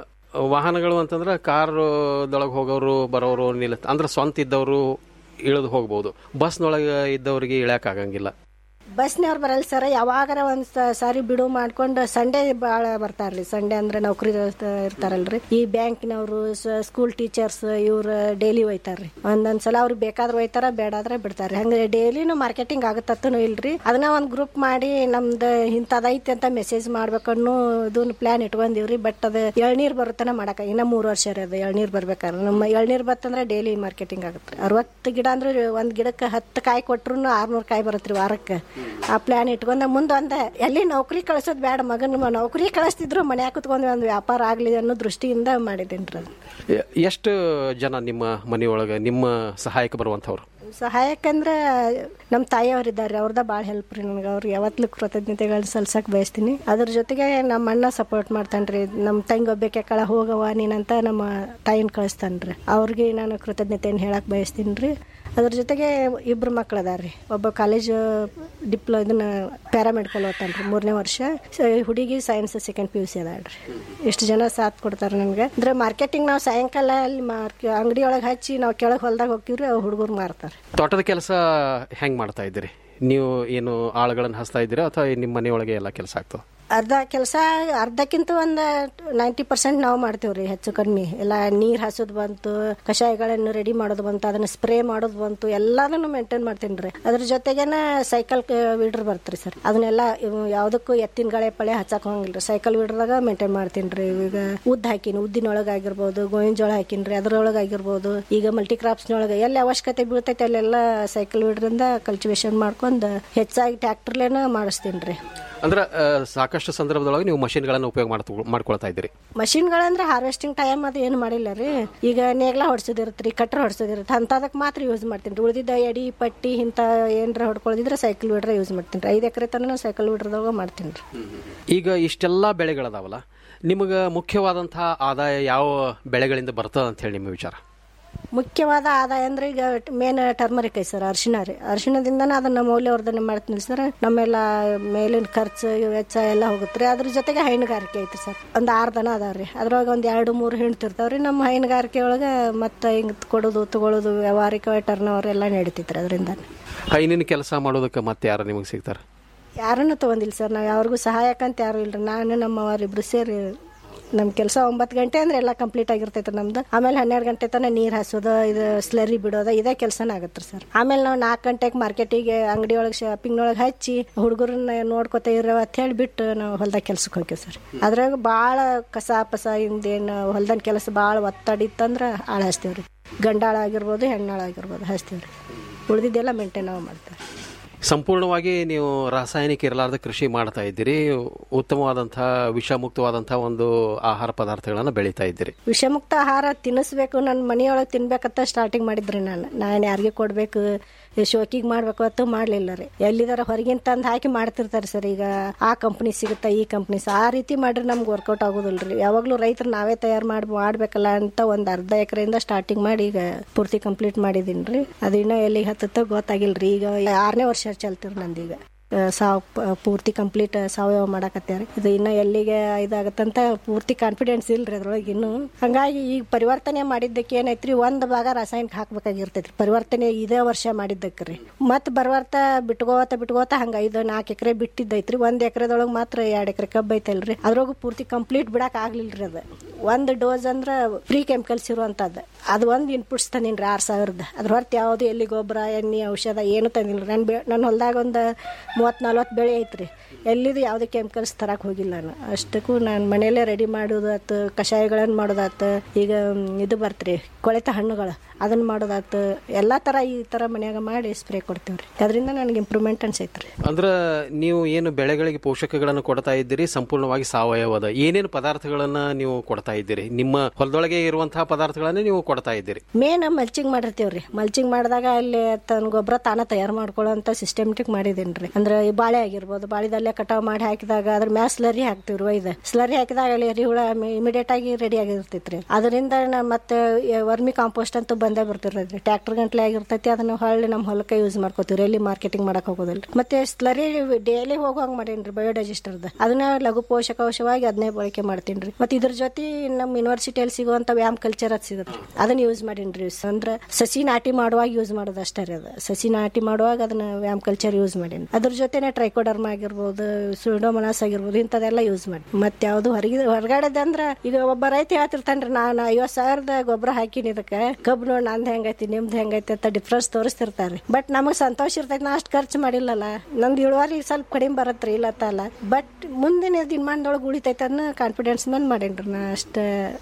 ವಾಹನಗಳು ಅಂತಂದ್ರೆ ಕಾರ್ದೊಳಗೆ ಹೋಗೋರು ಬರೋರು ನಿಲ್ಲ ಅಂದ್ರೆ ಸ್ವಂತ ಇದ್ದವರು ಇಳಿದು ಹೋಗ್ಬೋದು ಬಸ್ನೊಳಗೆ ಇದ್ದವರಿಗೆ ಇಳ್ಯಾಕ್ ಆಗಂಗಿಲ್ಲ ಬಸ್ನವ್ರು ಬರಲ್ಲ ಸರ್ ಯಾವಾಗಾರ ಒಂದ್ ಸ- ಸಾರಿ ಬಿಡು ಮಾಡ್ಕೊಂಡು ಸಂಡೇ ಬಾಳ ಬರ್ತಾರ್ರಿ ಸಂಡೇ ಅಂದ್ರೆ ನೌಕರಿ ಇರ್ತಾರಲ್ರಿ ಈ ಬ್ಯಾಂಕ್ನವರು ಸ್ಕೂಲ್ ಟೀಚರ್ಸ್ ಇವ್ರ ಡೈಲಿ ಒಯ್ತಾರ್ರಿ ಒಂದೊಂದ್ ಸಲ ಅವ್ರಿಗೆ ಬೇಕಾದ್ರೆ ಒಯ್ತಾರ ಬೇಡಾದ್ರೆ ಬಿಡ್ತಾರ್ರಿ ಹಂಗ ಡೈಲಿನೂ ಮಾರ್ಕೆಟಿಂಗ್ ಆಗತ್ತೂ ಇಲ್ರಿ ಅದನ್ನ ಒಂದ್ ಗ್ರೂಪ್ ಮಾಡಿ ನಮ್ದು ಇಂಥದೈತಿ ಅಂತ ಮೆಸೇಜ್ ಮಾಡ್ಬೇಕನ್ನೋ ಇದನ್ನ ಪ್ಲಾನ್ ಇಟ್ಕೊಂಡಿವ್ರಿ ಬಟ್ ಅದ ಎಳ್ನೀರ್ ಬರುತ್ತನ ಮಾಡಕ ಇನ್ನ ಮೂರ್ ವರ್ಷ ರೀ ಅದು ಎಳ್ನೀರ್ ಬರ್ಬೇಕಾದ್ರೆ ನಮ್ಮ ಎಳ್ನೀರ್ ಬತ್ತಂದ್ರೆ ಡೈಲಿ ಮಾರ್ಕೆಟಿಂಗ್ ಆಗುತ್ತೆ ಅರವತ್ತು ಗಿಡ ಅಂದ್ರೆ ಒಂದ್ ಗಿಡಕ್ಕೆ ಹತ್ತು ಕಾಯಿ ಕೊಟ್ರು ಆರ್ನೂರು ಕಾಯಿ ಬರತ್ರಿ ವಾರಕ್ಕೆ ಆ ಪ್ಲಾನ್ ಇಟ್ಕೊಂಡ ಮುಂದೆ ಒಂದ ಎಲ್ಲಿ ನೌಕರಿ ಕಳ್ಸೋದ್ ಬೇಡ ಮಗನ ನೌಕರಿ ಕಳಿಸ್ತಿದ್ರು ಮನ್ಯಾಗ ಕುತ್ಕೊಂಡ್ ಒಂದ್ ವ್ಯಾಪಾರ ಆಗ್ಲಿ ಅನ್ನೋ ದೃಷ್ಟಿಯಿಂದ ಮಾಡಿದೇನ್ರಿ ಅದು ಎ- ಎಷ್ಟು ಜನ ನಿಮ್ಮ ಮನೆಯೊಳಗೆ ನಿಮ್ಮ ಸಹಾಯಕ್ಕೆ ಬರುವಂಥವ್ರು ಸಹಾಯಕ್ಕಂದ್ರ ನಮ್ಮ ತಾಯಿಯವ್ರಿದ್ದಾರೆ ಅವ್ರದ ಭಾಳ ಹೆಲ್ಪ್ ರೀ ನನಗೆ ಅವ್ರಿಗೆ ಯಾವತ್ತೂ ಕೃತಜ್ಞತೆಗಳನ್ನ ಸಲ್ಸಕ್ ಬಯಸ್ತೀನಿ ಅದ್ರ ಜೊತೆಗೆ ನಮ್ಮ ಅಣ್ಣ ಸಪೋರ್ಟ್ ಮಾಡ್ತಾನ್ರಿ ನಮ್ಮ ತಂಗಿ ಒಬ್ಬಕ್ಕೆ ಕಳ ಹೋಗವ ನೀನಂತ ನಮ್ಮ ತಾಯಿನ ಕಳಿಸ್ತಾನ್ರಿ ಅವ್ರಿಗೆ ನಾನು ಕೃತಜ್ಞತೆಯನ್ನು ಹೇಳಕ್ ಬಯಸ್ತೀನಿ ರೀ ಅದ್ರ ಜೊತೆಗೆ ಇಬ್ರು ಮಕ್ಳು ಅದಾರ್ರಿ ಒಬ್ಬ ಕಾಲೇಜ್ ಡಿಪ್ಲೊ ಇದನ್ನ ಪ್ಯಾರಾಮೆಡಿಕಲ್ ಓದ್ತಾನ್ರಿ ಮೂರನೇ ವರ್ಷ ಸ- ಹುಡುಗಿ science second P U C ಅದಾಳ್ರಿ ಎಷ್ಟು ಜನ ಸಾಥ್ ಕೊಡ್ತಾರೆ ನಮ್ಗೆ ಅಂದ್ರೆ ಮಾರ್ಕೆಟಿಂಗ್ ನಾವು ಸಾಯಂಕಾಲ ಅಲ್ಲಿ ಮಾರ್ಕೆ ಅಂಗಡಿ ಒಳಗೆ ಹಚ್ಚಿ ನಾವು ಕೆಳಗೆ ಹೊಲ್ದಾಗ ಹೋಗ್ತೀವ್ರಿ ಅವ್ರು ಹುಡುಗರು ಮಾರ್ತಾರೆ ತೋಟದ ಕೆಲಸ ಹೆಂಗ್ ಮಾಡ್ತಾ ಇದ್ದೀರಿ ನೀವು ಏನು ಆಳುಗಳನ್ನು ಹಚ್ತಾ ಇದ್ದೀರಾ ಅಥವಾ ನಿಮ್ಮ ಮನೆಯೊಳಗೆ ಎಲ್ಲ ಕೆಲಸ ಆಗ್ತದೆ ಅರ್ಧ ಕೆಲಸ ಅರ್ಧಕ್ಕಿಂತ ಒಂದು ನೈಂಟಿ ಪರ್ಸೆಂಟ್ ನಾವು ಮಾಡ್ತೀವ್ರಿ ಹೆಚ್ಚು ಕಡಿಮೆ ಎಲ್ಲ ನೀರ್ ಹಾಸೋದು ಬಂತು ಕಷಾಯಗಳನ್ನು ರೆಡಿ ಮಾಡೋದು ಬಂತು ಅದನ್ನ ಸ್ಪ್ರೇ ಮಾಡೋದು ಬಂತು ಎಲ್ಲದನ್ನು ಮೇಂಟೈನ್ ಮಾಡ್ತೀನಿ ರೀ ಅದ್ರ ಜೊತೆಗೇನ ಸೈಕಲ್ ವೀಡ್ರ್ ಬರ್ತ್ರಿ ಸರ್ ಅದನ್ನೆಲ್ಲ ಇವು ಯಾವ್ದಕ್ಕೂ ಎತ್ತಿನ ಗಾಳೆ ಪಳೆ ಹಚ್ಚಕ್ ಹೋಗಿಲ್ರಿ ಸೈಕಲ್ ವೀಡ್ರದಾಗ ಮೇಂಟೈನ್ ಮಾಡ್ತೀನಿ ರೀ ಈಗ ಉದ್ದ ಹಾಕಿನಿ ಉದ್ದಿನೊಳಗೆ ಆಗಿರ್ಬೋದು ಗೋವಿನ ಜೋಳ ಹಾಕಿನ್ರಿ ಅದ್ರೊಳಗೆ ಆಗಿರ್ಬೋದು ಈಗ ಮಲ್ಟಿ ಕ್ರಾಪ್ಸ್ನೊಳಗೆ ಎಲ್ಲಿ ಅವಶ್ಯಕತೆ ಬೀಳ್ತೈತೆ ಅಲ್ಲೆಲ್ಲ ಸೈಕಲ್ ವೀಡ್ರಿಂದ ಕಲ್ಟಿವೇಶನ್ ಮಾಡ್ಕೊಂಡು ಹೆಚ್ಚಾಗಿ ಟ್ರ್ಯಾಕ್ಟರ್ಲೇನ ಮಾಡಿಸ್ತೀನಿ ರೀ ಅಂದ್ರೆ ಆ, ಸಾಕಷ್ಟು ಸಂದರ್ಭದೊಳಗೆ ನೀವು ಮಷಿನ್ಗಳನ್ನು ಉಪಯೋಗ ಮಾಡ್ತು- ಮಾಡ್ಕೊಳ್ತಾ ಇದ್ದೀರಿ ಮಷಿನ್ಗಳಂದ್ರೆ ಹಾರ್ವೆಸ್ಟಿಂಗ್ ಟೈಮ್ ಅದು ಏನು ಮಾಡಿಲ್ಲ ರೀ ಈಗ ನೇಗ್ಲ ಹೊಡ್ಸೋದಿರುತ್ತೆ ರೀ ಕಟ್ರ ಹೊಡ್ಸೋದಿರುತ್ತೆ ಅಂತದಕ್ಕೆ ಮಾತ್ರ ಯೂಸ್ ಮಾಡ್ತೀನಿ ರೀ ಉಳಿದಿದ್ದ ಎಡಿ ಪಟ್ಟಿ ಇಂಥ ಏನರ ಹೊಡ್ಕೊಳ್ಳೋದಿದ್ರೆ ಸೈಕಲ್ ವಿಡ್ರ ಯೂಸ್ ಮಾಡ್ತೀನಿ ರೀ ಐದು ಎಕರೆ ತನಕ ಸೈಕಲ್ ವಿಡ್ರದಾಗ ಮಾಡ್ತೀನಿ ರೀ ಈಗ ಇಷ್ಟೆಲ್ಲ ಬೆಳೆಗಳದಾವಲ್ಲ ನಿಮಗೆ ಮುಖ್ಯವಾದಂತಹ ಆದಾಯ ಯಾವ ಬೆಳೆಗಳಿಂದ ಬರ್ತದೆ ಅಂತ ಹೇಳಿ ನಿಮ್ಮ ವಿಚಾರ ಮುಖ್ಯವಾದ ಆದಾಯ ಅಂದ್ರೆ ಈಗ ಮೇನ್ ಟರ್ಮರಿಕ್ ಐತೆ ಸರ್ ಅರಿಶಿಣ ರೀ ಅರಿಶಿಣದಿಂದನೇ ಅದನ್ನ ಮೌಲ್ಯವರ್ಧನೆ ಮಾಡ್ತೀನಿ ಸರ್ ನಮ್ಮೆಲ್ಲ ಮೇಲಿನ ಖರ್ಚು ವೆಚ್ಚ ಎಲ್ಲ ಹೋಗುತ್ತೆ ರೀ ಅದ್ರ ಜೊತೆಗೆ ಹೈನುಗಾರಿಕೆ ಐತಿ ಸರ್ ಒಂದು ಆರು ದನ ಅದಾವ್ರಿ ಅದ್ರೊಳಗೆ ಒಂದು ಎರಡು ಮೂರು ಹೆಣ್ತಿರ್ತಾವ್ರಿ ನಮ್ಮ ಹೈನುಗಾರಿಕೆ ಒಳಗೆ ಮತ್ತೆ ಹಿಂಗೆ ಕೊಡೋದು ತಗೊಳ್ಳೋದು ವ್ಯವಹಾರಿಕ ಟರ್ನ್ ಓವರ್ ಎಲ್ಲ ನಡೀತೈತ್ರಿ ಅದರಿಂದ ಹೈನಿನ ಕೆಲಸ ಮಾಡೋದಕ್ಕೆ ಮತ್ತೆ ಯಾರು ನಿಮಗೆ ಸಿಗ್ತಾರೆ ಯಾರನ್ನು ತಗೊಂಡಿಲ್ಲ ಸರ್ ನಾವು ಯಾರಿಗೂ ಸಹಾಯಕ್ಕಂತ ಯಾರು ಇಲ್ರಿ ನಾನು ನಮ್ಮವ್ರ ಇಬ್ರು ಸೇರಿ ನಮ್ಮ ಕೆಲಸ ಒಂಬತ್ತು ಗಂಟೆ ಅಂದ್ರೆ ಎಲ್ಲ ಕಂಪ್ಲೀಟ್ ಆಗಿರ್ತೈತೆ ನಮ್ದು ಆಮೇಲೆ ಹನ್ನೆರಡು ಗಂಟೆ ತನಕ ನೀರು ಹಾಸೋದು ಇದು ಸ್ಲರಿ ಬಿಡೋದು ಇದೇ ಕೆಲಸನ ಆಗತ್ತೆ ಸರ್ ಆಮೇಲೆ ನಾವು ನಾಲ್ಕು ಗಂಟೆಗೆ ಮಾರ್ಕೆಟಿಗೆ ಅಂಗಡಿ ಒಳಗೆ ಶಾಪಿಂಗ್ನೊಳಗೆ ಹಚ್ಚಿ ಹುಡುಗರನ್ನ ನೋಡ್ಕೊತ ಇರೋ ಅಂತ ಹೇಳಿ ಬಿಟ್ಟು ನಾವು ಹೊಲ್ದಾಗ ಕೆಲ್ಸಕ್ಕೆ ಹೋಗ್ತೀವಿ ಸರ್ ಅದ್ರಾಗ ಭಾಳ ಕಸ ಪಸ ಹಿಂದೇನು ಹೊಲ್ದನ ಕೆಲಸ ಭಾಳ ಒತ್ತಡ ಇತ್ತಂದ್ರೆ ಆಳು ಹಚ್ತೀವ್ರಿ ಗಂಡಾಳ ಆಗಿರ್ಬೋದು ಹೆಣ್ಣಾಳ ಆಗಿರ್ಬೋದು ಹಚ್ತೀವ್ರಿ ಉಳಿದಿದ್ದೆಲ್ಲ ಮೇಂಟೈನ್ ನಾವು ಮಾಡ್ತೇವೆ ಸಂಪೂರ್ಣವಾಗಿ ನೀವು ರಾಸಾಯನಿಕ ಇರಲಾರ್ದ ಕೃಷಿ ಮಾಡ್ತಾ ಇದ್ದೀರಿ ಉತ್ತಮವಾದಂತಹ ವಿಷಮುಕ್ತವಾದಂತಹ ಒಂದು ಆಹಾರ ಪದಾರ್ಥಗಳನ್ನು ಬೆಳೀತಾ ಇದ್ದೀರಿ ವಿಷಮುಕ್ತ ಆಹಾರ ತಿನ್ನಿಸ್ಬೇಕು ನನ್ನ ಮನೆಯೊಳಗೆ ತಿನ್ಬೇಕಂತ ಸ್ಟಾರ್ಟಿಂಗ್ ಮಾಡಿದ್ರಿ ನಾನು ನಾನು ಯಾರಿಗೆ ಕೊಡ್ಬೇಕು ಶೋಕಿಗೆ ಮಾಡ್ಬೇಕು ಅಂತ ಮಾಡ್ಲಿಲ್ಲ ರೀ ಎಲ್ಲಿದಾರ ಹೊರಗಿನ ತಂದು ಹಾಕಿ ಮಾಡ್ತಿರ್ತಾರೆ ಸರ್ ಈಗ ಆ ಕಂಪ್ನಿ ಸಿಗುತ್ತಾ ಈ ಕಂಪ್ನಿ ಆ ರೀತಿ ಮಾಡ್ರೆ ನಮ್ಗೆ ವರ್ಕೌಟ್ ಆಗೋದಿಲ್ರಿ ಯಾವಾಗ್ಲೂ ರೈತರು ನಾವೇ ತಯಾರು ಮಾಡಿ ಮಾಡ್ಬೇಕಲ್ಲ ಅಂತ ಒಂದ್ ಅರ್ಧ ಎಕರೆಯಿಂದ ಸ್ಟಾರ್ಟಿಂಗ್ ಮಾಡಿ ಈಗ ಪೂರ್ತಿ ಕಂಪ್ಲೀಟ್ ಮಾಡಿದೀನಿ ರೀ ಅದು ಇನ್ನೂ ಎಲ್ಲಿಗೆ ಹತ್ತತ್ತ ಗೊತ್ತಾಗಿಲ್ರಿ ಈಗ ಆರನೇ ವರ್ಷ ಚಲ್ತಿರ್ ನಂದೀಗ ಆ, ಸಾವ್ ಪ- ಪೂರ್ತಿ ಕಂಪ್ಲೀಟ್ ಸಾವಯವ ಮಾಡಾಕತ್ಯಾರ ಇದು ಇನ್ನ ಎಲ್ಲಿಗೆ ಇದಾಗತ್ತಂತ ಪೂರ್ತಿ ಕಾನ್ಫಿಡೆನ್ಸ್ ಇಲ್ರಿ ಅದ್ರೊಳಗೆ ಇನ್ನು ಹಂಗಾಗಿ ಈಗ ಪರಿವರ್ತನೆ ಮಾಡಿದ್ದಕ್ಕೆ ಏನೈತ್ರಿ ಒಂದ್ ಭಾಗ ರಾಸಾಯನಿಕ ಹಾಕ್ಬೇಕಾಗಿರ್ತೈತ್ರಿ ಪರಿವರ್ತನೆ ಇದೇ ವರ್ಷ ಮಾಡಿದ್ದಕ್ಕೆ ರೀ ಮತ್ ಬರ್ವರ್ತ ಬಿಟ್ಕೋತ ಬಿಟ್ಕೋತ ಹಂಗ ಐದು ನಾಲ್ಕು ಎಕರೆ ಬಿಟ್ಟಿದ್ದೈತ್ರಿ ಒಂದ್ ಎಕರೆದೊಳಗೆ ಮಾತ್ರ ಎರಡ್ ಎಕರೆ ಕಬ್ಬ್ ಐತಲ್ರಿ ಅದ್ರೊಳಗೆ ಪೂರ್ತಿ ಕಂಪ್ಲೀಟ್ ಬಿಡಾಕ್ ಆಗ್ಲಿಲ್ರಿ ಅದ ಒಂದ್ ಡೋಸ್ ಅಂದ್ರ ಫ್ರೀ ಕೆಮಿಕಲ್ಸ್ ಇರುವಂತದ್ದು ಅದು ಒಂದ್ ಇನ್ಪುಟ್ಸ್ ತಂದಿನ್ರಿ ಆರ್ ಸಾವಿರದ ಅದ್ರ ಹೊರತು ಯಾವ್ದು ಎಲ್ಲಿ ಗೊಬ್ಬರ ಎಣ್ಣೆ ಔಷಧ ಏನು ತಂದಿಲ್ಲ ನನ್ನ ಬೆ ನನ್ನ ಹೊಲ್ದಾಗ ಒಂದು ಮೂವತ್ತು ನಲ್ವತ್ತು ಬೆಳೆ ಐತ್ರಿ ಎಲ್ಲಿದು ಯಾವುದೇ ಕೆಮಿಕಲ್ಸ್ ತರಕ್ ಹೋಗಿಲ್ಲ ನಾನು ಅಷ್ಟಕ್ಕೂ ನಾನು ಮನೆಯಲ್ಲೇ ರೆಡಿ ಮಾಡೋದಾತು ಕಷಾಯಗಳನ್ನು ಮಾಡೋದಾತು ಈಗ ಮ್, ಇದು ಬರ್ತ್ರಿ ಕೊಳೆತ ಹಣ್ಣುಗಳು ಅದನ್ನ ಮಾಡೋದಾತು ಎಲ್ಲಾ ತರ ಈ ತರ ಮನ್ಯಾಗ ಮಾಡಿ ಸ್ಪ್ರೇ ಕೊಡ್ತೇವ್ರಿ ಅದರಿಂದ ನನಗೆ ಇಂಪ್ರೂವ್ಮೆಂಟ್ ಅನ್ಸೈತ್ರಿ ಅಂದ್ರೆ ನೀವು ಏನು ಬೆಳೆಗಳಿಗೆ ಪೋಷಕಗಳನ್ನು ಕೊಡ್ತಾ ಇದ್ದೀರಿ ಸಂಪೂರ್ಣವಾಗಿ ಸಾವಯವದ ಏನೇನು ಪದಾರ್ಥಗಳನ್ನ ನೀವು ಕೊಡ್ತಾ ಇದ್ದೀರಿ ನಿಮ್ಮ ಹೊಲದೊಳಗೆ ಇರುವಂತಹ ಪದಾರ್ಥಗಳನ್ನೇ ನೀವು ಕೊಡ್ತಾ ಇದ್ದೀರಿ ಮೇನ್ ಮಲ್ಚಿಂಗ್ ಮಾಡಿರ್ತೀವ್ರಿ ಮಲ್ಚಿಂಗ್ ಮಾಡಿದಾಗ ಅಲ್ಲಿ ತನ್ನ ಗೊಬ್ಬರ ತಾನ ತಯಾರು ಮಾಡ್ಕೊಳ್ಳೋಂತ ಸಿಸ್ಟಮೆಟಿಕ್ ಮಾಡಿದೇನ್ರಿ ಅಂದ್ರೆ ಈ ಬಾಳೆ ಆಗಿರ್ಬೋದು ಬಾಳೆದಲ್ಲೇ ಕಟಾವ್ ಮಾಡಿ ಹಾಕಿದಾಗ ಅದ್ರ ಮ್ಯಾಲ ಸ್ಲರಿ ಹಾಕ್ತಿವ್ರಿ ಒಯ್ದ ಸ್ಲರಿ ಹಾಕಿದಾಗ ಅಲ್ಲಿ ಎರಿಹುಳ ಇಮಿಡಿಯೇಟ್ ಆಗಿ ರೆಡಿ ಆಗಿರ್ತೈತ್ರಿ ಅದರಿಂದ ನಾ ಮತ್ತೆ ವರ್ಮಿ ಕಾಂಪೋಸ್ಟ್ ಅಂತೂ ಬಂದೇ ಬರ್ತಿರ್ತೈತ್ರಿ ಟ್ರ್ಯಾಕ್ಟರ್ ಗಂಟ್ಲೆ ಆಗಿರ್ತೈತಿ ಅದನ್ನ ಹೊಳ್ಳಿ ನಮ್ಮ ಹೊಲಕ್ಕೆ ಯೂಸ್ ಮಾಡ್ಕೋತೀವ್ರಿ ಎಲ್ಲಿ ಮಾರ್ಕೆಟಿಂಗ್ ಮಾಡಕ್ ಹೋಗೋದಿಲ್ಲ ಮತ್ತೆ ಸ್ಲರಿ ಡೈಲಿ ಹೋಗುವಂಗ್ ಮಾಡೇನ್ರಿ ಬಯೋಡೈಜೆಸ್ಟರ್ದ ಅದನ್ನ ಲಘು ಪೋಷಕಾಂಶವಾಗಿ ಅದನ್ನೇ ಬಳಕೆ ಮಾಡ್ತೀನಿ ಮತ್ತೆ ಇದ್ರ ಜೊತೆ ನಮ್ಮ ಯೂನಿವರ್ಸಿಟಿಯಲ್ಲಿ ಸಿಗುವಂತ ವ್ಯಾಮ್ ಕಲ್ಚರ್ ಅದು ಸಿಗುತ್ತೆ ಅದನ್ನ ಯೂಸ್ ಮಾಡೀನ್ರಿ ಅಂದ್ರೆ ಸಸಿ ನಾಟಿ ಮಾಡುವಾಗ ಯೂಸ್ ಮಾಡೋದು ಅಷ್ಟೇ ರೀ ಅದು ಸಸಿ ನಾಟಿ ಮಾಡುವಾಗ ಅದನ್ನ ವ್ಯಾಮ್ ಕಲ್ಚರ್ ಯೂಸ್ ಮಾಡೀನಿ ಅದ್ರ ಜೊತೆನೆ ಟ್ರೈಕೋಡರ್ಮ ಆಗಿರ್ಬೋದು ಸುಡೋಮನಾಸ್ ಆಗಿರ್ಬೋದು ಇಂಥದೆಲ್ಲ ಯೂಸ್ ಮಾಡಿ ಮತ್ತೆ ಯಾವ್ದು ಹೊರಗೆ ಹೊರಗಡೆದಂದ್ರ ಈಗ ಒಬ್ಬ ರೈತ ಹೇಳ್ತಿರ್ತಾನ್ರಿ ನಾನು ಐವತ್ ಸಾವಿರದ ಗೊಬ್ಬರ ಹಾಕಿನಿ ಇದಕ್ಕೆ ಕಬ್ಬು ನೋಡಿ ನಂದ್ ಹೆಂಗೈತಿ ನಿಮ್ದು ಹೆಂಗೈತಿ ಅಂತ ಡಿಫ್ರೆನ್ಸ್ ತೋರಿಸ್ತಿರ್ತಾರೆ ಬಟ್ ನಮಗ್ ಸಂತೋಷ ಇರ್ತೈತಿ ನಾ ಅಷ್ಟು ಖರ್ಚು ಮಾಡಿಲ್ಲಲ್ಲ ನಂದು ಇಳುವರಿ ಸ್ವಲ್ಪ ಕಡಿಮೆ ಬರತ್ರಿ ಇಲ್ಲತ್ತಲ್ಲ ಬಟ್ ಮುಂದಿನ ದಿನಮಾನದೊಳಗೆ ಉಳಿತೈತೆ ಅನ್ನೋ ಕಾನ್ಫಿಡೆನ್ಸ್ ಮೇಲೆ ಮಾಡೇನ್ರಿ ನಾ ಅಷ್ಟ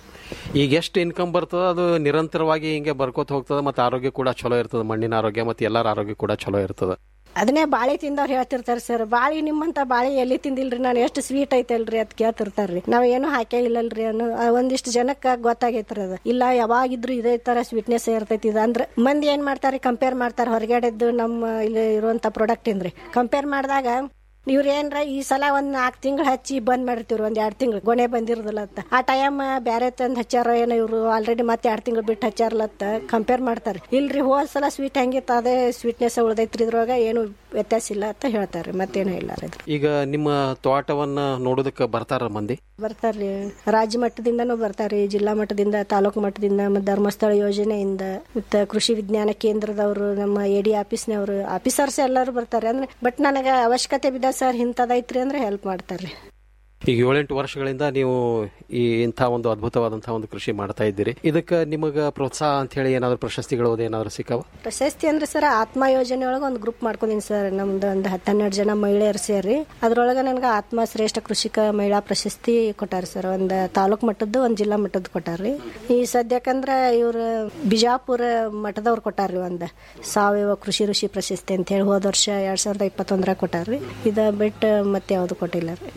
ಈಗ ಎಷ್ಟು ಇನ್ಕಮ್ ಬರ್ತದ ಅದು ನಿರಂತರವಾಗಿ ಹಿಂಗೆ ಬರ್ಕೋತ ಹೋಗ್ತದ ಮತ್ತೆ ಆರೋಗ್ಯ ಕೂಡ ಚಲೋ ಇರ್ತದ ಮಣ್ಣಿನ ಆರೋಗ್ಯ ಮತ್ತೆ ಎಲ್ಲರ ಆರೋಗ್ಯ ಕೂಡ ಚಲೋ ಇರ್ತದ ಅದನ್ನೇ ಬಾಳೆ ತಿಂದವ್ರು ಹೇಳ್ತಿರ್ತಾರೆ ಸರ್ ಬಾಳೆ ನಿಮ್ಮಂತ ಬಾಳೆ ಎಲ್ಲಿ ತಿಂದಿಲ್ರಿ ನಾನು ಎಷ್ಟು ಸ್ವೀಟ್ ಐತಲ್ರಿ ಅದ್ ಕೇಳ್ತಿರ್ತಾರ್ರಿ ನಾವ್ ಏನು ಹಾಕೇ ಇಲ್ಲಲ್ರಿ ಅನ್ನೋ ಆ ಒಂದಿಷ್ಟು ಜನಕ್ಕ ಗೊತ್ತಾಗೈತ್ರಿ ಅದು ಇಲ್ಲ ಯಾವಾಗಿದ್ರು ಇದೇ ತರ ಸ್ವೀಟ್ನೆಸ್ ಇರ್ತೈತಿ ಇದು ಅಂದ್ರೆ ಮಂದಿ ಏನ್ ಮಾಡ್ತಾರೆ ಕಂಪೇರ್ ಮಾಡ್ತಾರೆ ಹೊರಗಡೆದ್ದು ನಮ್ಮ ಇಲ್ಲಿ ಇರುವಂತ ಪ್ರಾಡಕ್ಟ್ ಇಂದ್ರಿ ಕಂಪೇರ್ ಮಾಡಿದಾಗ ಇವ್ರ ಏನ್ರ ಈ ಸಲ ಒಂದ್ ನಾಲ್ಕು ತಿಂಗಳು ಹಚ್ಚಿ ಬಂದ್ ಮಾಡಿರ್ತೀವ್ರಿ ಒಂದ್ ಎರಡ್ ತಿಂಗಳು ಗೊನೆ ಬಂದಿರೋದಿಲ್ಲ ಅಂತ ಆ ಟೈಮ್ ಬ್ಯಾರೆ ತಂದ್ ಹಚ್ಚಾರ ಏನೋ ಇವ್ರು ಆಲ್ರೆಡಿ ಮತ್ತೆ ಎರಡ್ ತಿಂಗಳು ಬಿಟ್ಟು ಹಚ್ಚಾರಲತ್ತ ಕಂಪೇರ್ ಮಾಡ್ತಾರೆ ಇಲ್ರಿ ಹೋದ ಸಲ ಸ್ವೀಟ್ ಹೆಂಗಿತ್ತು ಅದೇ ಸ್ವೀಟ್ನೆಸ್ ಉಳ್ದೈತ್ರಿ ಇದ್ರೊಳಗ ಏನು ವ್ಯತ್ಯಾಸ ಇಲ್ಲ ಅಂತ ಹೇಳ್ತಾರೆ ಮತ್ತೇನು ಇಲ್ಲ ರೀ ಇದ್ರ ಈಗ ನಿಮ್ಮ ತೋಟವನ್ನ ನೋಡೋದಕ್ಕೆ ಬರ್ತಾರ ಮಂದಿ ಬರ್ತಾರ್ರಿ ರಾಜ್ಯ ಮಟ್ಟದಿಂದನೂ ಬರ್ತಾರ್ರಿ ಜಿಲ್ಲಾ ಮಟ್ಟದಿಂದ ತಾಲೂಕು ಮಟ್ಟದಿಂದ ಮತ್ತು ಧರ್ಮಸ್ಥಳ ಯೋಜನೆಯಿಂದ ಮತ್ತು ಕೃಷಿ ವಿಜ್ಞಾನ ಕೇಂದ್ರದವರು ನಮ್ಮ ಎ ಡಿ ಆಫೀಸ್ನವರು ಆಫೀಸರ್ಸ್ ಎಲ್ಲರೂ ಬರ್ತಾರೆ ಅಂದ್ರೆ ಬಟ್ ನನಗೆ ಅವಶ್ಯಕತೆ ಬಿದ್ದ ಸರ್ ಇಂಥದೈತ್ರಿ ಅಂದ್ರೆ ಹೆಲ್ಪ್ ಮಾಡ್ತಾರ್ರಿ ಈಗ ಏಳೆಂಟು ವರ್ಷಗಳಿಂದ ನೀವು ಈ ಇಂಥ ಒಂದು ಅದ್ಭುತವಾದಂತಹ ಒಂದು ಕೃಷಿ ಮಾಡ್ತಾ ಇದ್ದೀರಿ ಇದಕ್ಕೆ ನಿಮಗ ಪ್ರೋತ್ಸಾಹ ಅಂತ ಹೇಳಿ ಏನಾದ್ರು ಪ್ರಶಸ್ತಿಗಳು ಏನಾದ್ರು ಸಿಕ್ಕವ ಪ್ರಶಸ್ತಿ ಅಂದ್ರೆ ಸರ್ ಆತ್ಮ ಯೋಜನೆ ಒಳಗೆ ಒಂದು ಗ್ರೂಪ್ ಮಾಡ್ಕೊಂಡಿನಿ ಸರ್ ನಮ್ದು ಒಂದು ಹತ್ತೆರಡು ಜನ ಮಹಿಳೆಯರು ಸೇರಿ ಅದ್ರೊಳಗೆ ನನಗೆ ಆತ್ಮ ಶ್ರೇಷ್ಠ ಕೃಷಿಕ ಮಹಿಳಾ ಪ್ರಶಸ್ತಿ ಕೊಟ್ಟಾರ ಸರ್ ಒಂದು ತಾಲೂಕ್ ಮಟ್ಟದ್ದು ಒಂದು ಜಿಲ್ಲಾ ಮಟ್ಟದ್ದು ಕೊಟ್ಟಾರ್ರಿ ಈ ಸದ್ಯಕ್ಕಂದ್ರ ಇವ್ರು ಬಿಜಾಪುರ ಮಠದವ್ರು ಕೊಟ್ಟಾರ್ರಿ ಒಂದು ಸಾವಯವ ಕೃಷಿ ಋಷಿ ಪ್ರಶಸ್ತಿ ಅಂತ ಹೇಳಿ ಹೋದ ವರ್ಷ ಎರಡ್ ಸಾವಿರದ ಇಪ್ಪತ್ತೊಂದರಾಗ ಕೊಟ್ಟಾರ್ರಿ ಇದ ಬಿಟ್ಟು ಮತ್ತೆ ಯಾವ್ದು ಕೊಟ್ಟಿಲ್ಲ ರೀ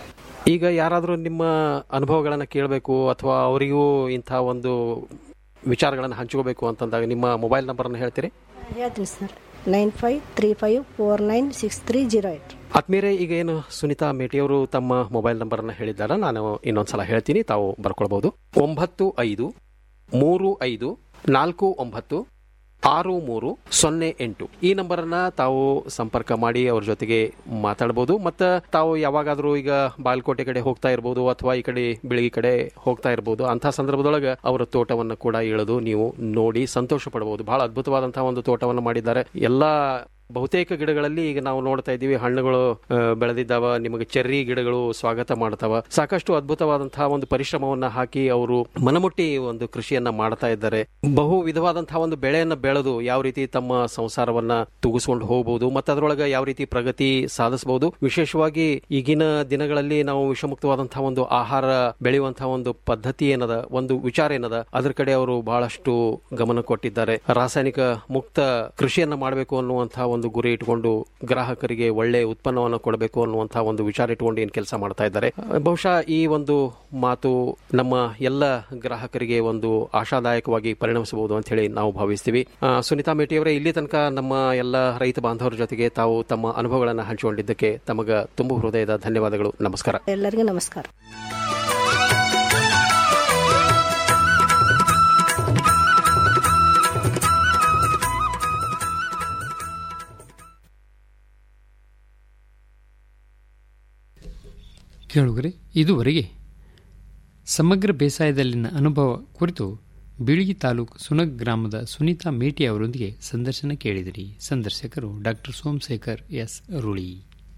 ಈಗ ಯಾರಾದರೂ ನಿಮ್ಮ ಅನುಭವಗಳನ್ನು ಕೇಳಬೇಕು ಅಥವಾ ಅವರಿಗೂ ಇಂಥ ಒಂದು ವಿಚಾರಗಳನ್ನು ಹಂಚ್ಕೋಬೇಕು ಅಂತಂದಾಗ ನಿಮ್ಮ ಮೊಬೈಲ್ ನಂಬರನ್ನು ಹೇಳ್ತೀರಿ ಹೇಳ್ತೀನಿ sir nine five three five four nine six three zero eight ಆತ್ಮೀಯರೇ ಈಗ ಏನು ಸುನೀತಾ ಮೇಟಿಯವರು ತಮ್ಮ ಮೊಬೈಲ್ ನಂಬರನ್ನು ಹೇಳಿದ್ದಾರೆ ನಾನು ಇನ್ನೊಂದ್ಸಲ ಹೇಳ್ತೀನಿ ತಾವು ಬರ್ಕೊಳ್ಬಹುದು ಒಂಬತ್ತು ಐದು ಮೂರು ಐದು ನಾಲ್ಕು ಒಂಬತ್ತು ಆರು ಮೂರು ಸೊನ್ನೆ ಎಂಟು ಈ ನಂಬರನ್ನ ತಾವು ಸಂಪರ್ಕ ಮಾಡಿ ಅವ್ರ ಜೊತೆಗೆ ಮಾತಾಡಬಹುದು ಮತ್ತು ತಾವು ಯಾವಾಗಾದ್ರೂ ಈಗ ಬಾಲ್ಕೋಟೆ ಕಡೆ ಹೋಗ್ತಾ ಇರ್ಬೋದು ಅಥವಾ ಈ ಕಡೆ ಬೆಳಗಿ ಕಡೆ ಹೋಗ್ತಾ ಇರ್ಬೋದು ಅಂಥ ಸಂದರ್ಭದೊಳಗೆ ಅವರ ತೋಟವನ್ನು ಕೂಡ ಇಳಿದು ನೀವು ನೋಡಿ ಸಂತೋಷ ಪಡಬಹುದು ಬಹಳ ಅದ್ಭುತವಾದಂತಹ ಒಂದು ತೋಟವನ್ನು ಮಾಡಿದ್ದಾರೆ ಎಲ್ಲಾ ಬಹುತೇಕ ಗಿಡಗಳಲ್ಲಿ ಈಗ ನಾವು ನೋಡ್ತಾ ಇದ್ದೀವಿ ಹಣ್ಣುಗಳು ಆ, ಬೆಳೆದಿದ್ದಾವ ನಿಮಗೆ ಚೆರ್ರಿ ಗಿಡಗಳು ಸ್ವಾಗತ ಮಾಡ್ತಾವ ಸಾಕಷ್ಟು ಅದ್ಭುತವಾದಂತಹ ಒಂದು ಪರಿಶ್ರಮವನ್ನ ಹಾಕಿ ಅವರು ಮನಮುಟ್ಟಿ ಒಂದು ಕೃಷಿಯನ್ನ ಮಾಡ್ತಾ ಇದ್ದಾರೆ ಬಹು ವಿಧವಾದಂತಹ ಒಂದು ಬೆಳೆಯನ್ನ ಬೆಳೆದು ಯಾವ ರೀತಿ ತಮ್ಮ ಸಂಸಾರವನ್ನ ತೂಗಿಸ್ಕೊಂಡು ಹೋಗಬಹುದು ಮತ್ತೆ ಅದರೊಳಗೆ ಯಾವ ರೀತಿ ಪ್ರಗತಿ ಸಾಧಿಸಬಹುದು ವಿಶೇಷವಾಗಿ ಈಗಿನ ದಿನಗಳಲ್ಲಿ ನಾವು ವಿಷಮುಕ್ತವಾದಂತಹ ಒಂದು ಆಹಾರ ಬೆಳೆಯುವಂತಹ ಒಂದು ಪದ್ಧತಿ ಏನದ ಒಂದು ವಿಚಾರ ಏನದ ಅದ್ರ ಕಡೆ ಅವರು ಬಹಳಷ್ಟು ಗಮನ ಕೊಟ್ಟಿದ್ದಾರೆ ರಾಸಾಯನಿಕ ಮುಕ್ತ ಕೃಷಿಯನ್ನ ಮಾಡಬೇಕು ಅನ್ನುವಂತಹ ಒಂದು ಗುರಿ ಇಟ್ಕೊಂಡು ಗ್ರಾಹಕರಿಗೆ ಒಳ್ಳೆ ಉತ್ಪನ್ನವನ್ನು ಕೊಡಬೇಕು ಅನ್ನುವಂತಹ ಒಂದು ವಿಚಾರ ಇಟ್ಕೊಂಡು ಏನ್ ಕೆಲಸ ಮಾಡ್ತಾ ಇದ್ದಾರೆ ಬಹುಶಃ ಈ ಒಂದು ಮಾತು ನಮ್ಮ ಎಲ್ಲ ಗ್ರಾಹಕರಿಗೆ ಒಂದು ಆಶಾದಾಯಕವಾಗಿ ಪರಿಣಮಿಸಬಹುದು ಅಂತ ಹೇಳಿ ನಾವು ಭಾವಿಸ್ತೀವಿ ಆ, ಸುನೀತಾ ಮೇಟಿಯವರೇ ಇಲ್ಲಿ ತನಕ ನಮ್ಮ ಎಲ್ಲ ರೈತ ಬಾಂಧವರ ಜೊತೆಗೆ ತಾವು ತಮ್ಮ ಅನುಭವಗಳನ್ನು ಹಂಚಿಕೊಂಡಿದ್ದಕ್ಕೆ ತಮಗ ತುಂಬು ಹೃದಯದ ಧನ್ಯವಾದಗಳು ನಮಸ್ಕಾರ ಎಲ್ಲರಿಗೂ ನಮಸ್ಕಾರ ಕೇಳುಗರೆ ಇದುವರೆಗೆ ಸಮಗ್ರ ಬೇಸಾಯದಲ್ಲಿನ ಅನುಭವ ಕುರಿತು ಬೀಳಗಿ ತಾಲೂಕು ಸುನಗ್ ಗ್ರಾಮದ ಸುನೀತಾ ಮೇಟಿ ಅವರೊಂದಿಗೆ ಸಂದರ್ಶನ ಕೇಳಿದಿರಿ ಸಂದರ್ಶಕರು ಡಾಕ್ಟರ್ ಸೋಮಶೇಖರ್ ಎಸ್ ರುಳಿ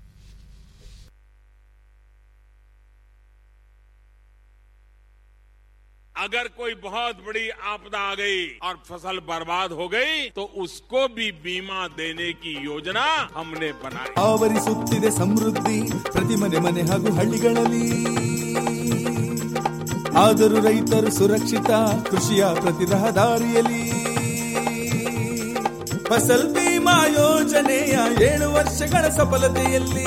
अगर कोई बहुत बड़ी आपदा आ गई और फसल बर्बाद हो गई तो उसको भी बीमा देने की योजना हमने बनाई ಆವರಿಸುತ್ತಿದೆ ಸಮೃದ್ಧಿ ಪ್ರತಿ ಮನೆ ಮನೆ ಹಾಗೂ ಹಳ್ಳಿಗಳಲ್ಲಿ ಆದರೂ ರೈತರು ಸುರಕ್ಷಿತ ಕೃಷಿಯ ಪ್ರತಿ ರಹದಾರಿಯಲ್ಲಿ ಫಸಲ್ ಬಿಮಾ ಯೋಜನೆಯ ಏಳು ವರ್ಷಗಳ ಸಫಲತೆಯಲ್ಲಿ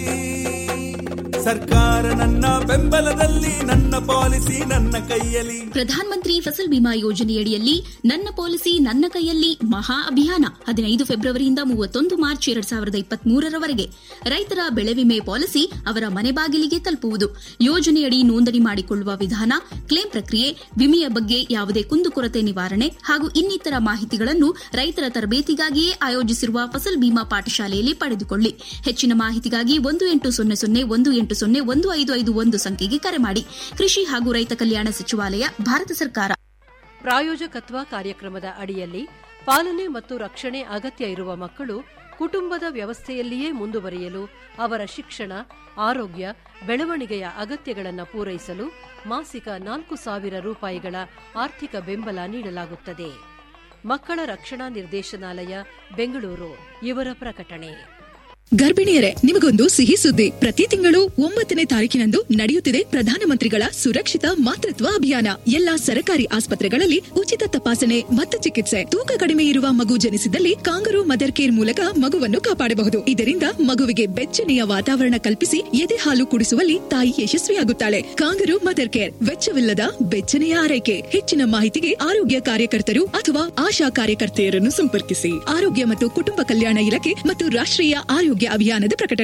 ಸರ್ಕಾರ ನನ್ನ ಬೆಂಬಲದಲ್ಲಿ ನನ್ನ ಪಾಲಿಸಿ ನನ್ನ ಕೈಯಲ್ಲಿ ಪ್ರಧಾನ ಮಂತ್ರಿ ಫಸಲ್ ಬಿಮಾ ಯೋಜನೆಯಡಿಯಲ್ಲಿ ನನ್ನ ಪಾಲಿಸಿ ನನ್ನ ಕೈಯಲ್ಲಿ ಮಹಾ ಅಭಿಯಾನ ಹದಿನೈದು ಫೆಬ್ರವರಿಯಿಂದ ಮೂವತ್ತೊಂದು ಮಾರ್ಚ್ ಎರಡ್ ಸಾವಿರದ ಇಪ್ಪತ್ಮೂರರವರೆಗೆ ರೈತರ ಬೆಳೆ ವಿಮೆ ಪಾಲಿಸಿ ಅವರ ಮನೆ ಬಾಗಿಲಿಗೆ ತಲುಪುವುದು ಯೋಜನೆಯಡಿ ನೋಂದಣಿ ಮಾಡಿಕೊಳ್ಳುವ ವಿಧಾನ ಕ್ಲೇಮ್ ಪ್ರಕ್ರಿಯೆ ವಿಮೆಯ ಬಗ್ಗೆ ಯಾವುದೇ ಕುಂದುಕೊರತೆ ನಿವಾರಣೆ ಹಾಗೂ ಇನ್ನಿತರ ಮಾಹಿತಿಗಳನ್ನು ರೈತರ ತರಬೇತಿಗಾಗಿಯೇ ಆಯೋಜಿಸಿರುವ ಫಸಲ್ ಬಿಮಾ ಪಾಠಶಾಲೆಯಲ್ಲಿ ಪಡೆದುಕೊಳ್ಳಿ ಹೆಚ್ಚಿನ ಮಾಹಿತಿಗಾಗಿ ಒಂದು ಎಂಟು ಸೊನ್ನೆ ಸೊನ್ನೆ ಒಂದು ಎಂಟು ಸೊನ್ನೆ ಒಂದು ಐದು ಐದು ಒಂದು ಸಂಖ್ಯೆಗೆ ಕರೆ ಮಾಡಿ ಕೃಷಿ ಹಾಗೂ ರೈತ ಕಲ್ಯಾಣ ಸಚಿವಾಲಯ ಭಾರತ ಸರ್ಕಾರ ಪ್ರಾಯೋಜಕತ್ವ ಕಾರ್ಯಕ್ರಮದ ಅಡಿಯಲ್ಲಿ ಪಾಲನೆ ಮತ್ತು ರಕ್ಷಣೆ ಅಗತ್ಯ ಇರುವ ಮಕ್ಕಳು ಕುಟುಂಬದ ವ್ಯವಸ್ಥೆಯಲ್ಲಿಯೇ ಮುಂದುವರಿಯಲು ಅವರ ಶಿಕ್ಷಣ ಆರೋಗ್ಯ ಬೆಳವಣಿಗೆಯ ಅಗತ್ಯಗಳನ್ನು ಪೂರೈಸಲು ಮಾಸಿಕ ನಾಲ್ಕು ಸಾವಿರ ರೂಪಾಯಿಗಳ ಆರ್ಥಿಕ ಬೆಂಬಲ ನೀಡಲಾಗುತ್ತದೆ ಮಕ್ಕಳ ರಕ್ಷಣಾ ನಿರ್ದೇಶನಾಲಯ ಬೆಂಗಳೂರು ಇವರ ಪ್ರಕಟಣೆ ಗರ್ಭಿಣಿಯರೇ ನಿಮಗೊಂದು ಸಿಹಿ ಸುದ್ದಿ ಪ್ರತಿ ತಿಂಗಳು ಒಂಬತ್ತನೇ ತಾರೀಕಿನಂದು ನಡೆಯುತ್ತಿದೆ ಪ್ರಧಾನಮಂತ್ರಿಗಳ ಸುರಕ್ಷಿತ ಮಾತೃತ್ವ ಅಭಿಯಾನ ಎಲ್ಲಾ ಸರ್ಕಾರಿ ಆಸ್ಪತ್ರೆಗಳಲ್ಲಿ ಉಚಿತ ತಪಾಸಣೆ ಮತ್ತು ಚಿಕಿತ್ಸೆ ತೂಕ ಕಡಿಮೆ ಇರುವ ಮಗು ಜನಿಸಿದಲ್ಲಿ ಕಾಂಗರು ಮದರ್ ಕೇರ್ ಮೂಲಕ ಮಗುವನ್ನು ಕಾಪಾಡಬಹುದು ಇದರಿಂದ ಮಗುವಿಗೆ ಬೆಚ್ಚನೆಯ ವಾತಾವರಣ ಕಲ್ಪಿಸಿ ಎದೆ ಹಾಲು ಕುಡಿಸುವಲ್ಲಿ ತಾಯಿ ಯಶಸ್ವಿಯಾಗುತ್ತಾಳೆ ಕಾಂಗರು ಮದರ್ ಕೇರ್ ವೆಚ್ಚವಿಲ್ಲದ ಬೆಚ್ಚನೆಯ ಆರೈಕೆ ಹೆಚ್ಚಿನ ಮಾಹಿತಿಗೆ ಆರೋಗ್ಯ ಕಾರ್ಯಕರ್ತರು ಅಥವಾ ಆಶಾ ಕಾರ್ಯಕರ್ತೆಯರನ್ನು ಸಂಪರ್ಕಿಸಿ ಆರೋಗ್ಯ ಮತ್ತು ಕುಟುಂಬ ಕಲ್ಯಾಣ ಇಲಾಖೆ ಮತ್ತು ರಾಷ್ಟ್ರೀಯ ಆರೋಗ್ಯ ಅಭಿಯಾನದ ಪ್ರಕಟಣೆ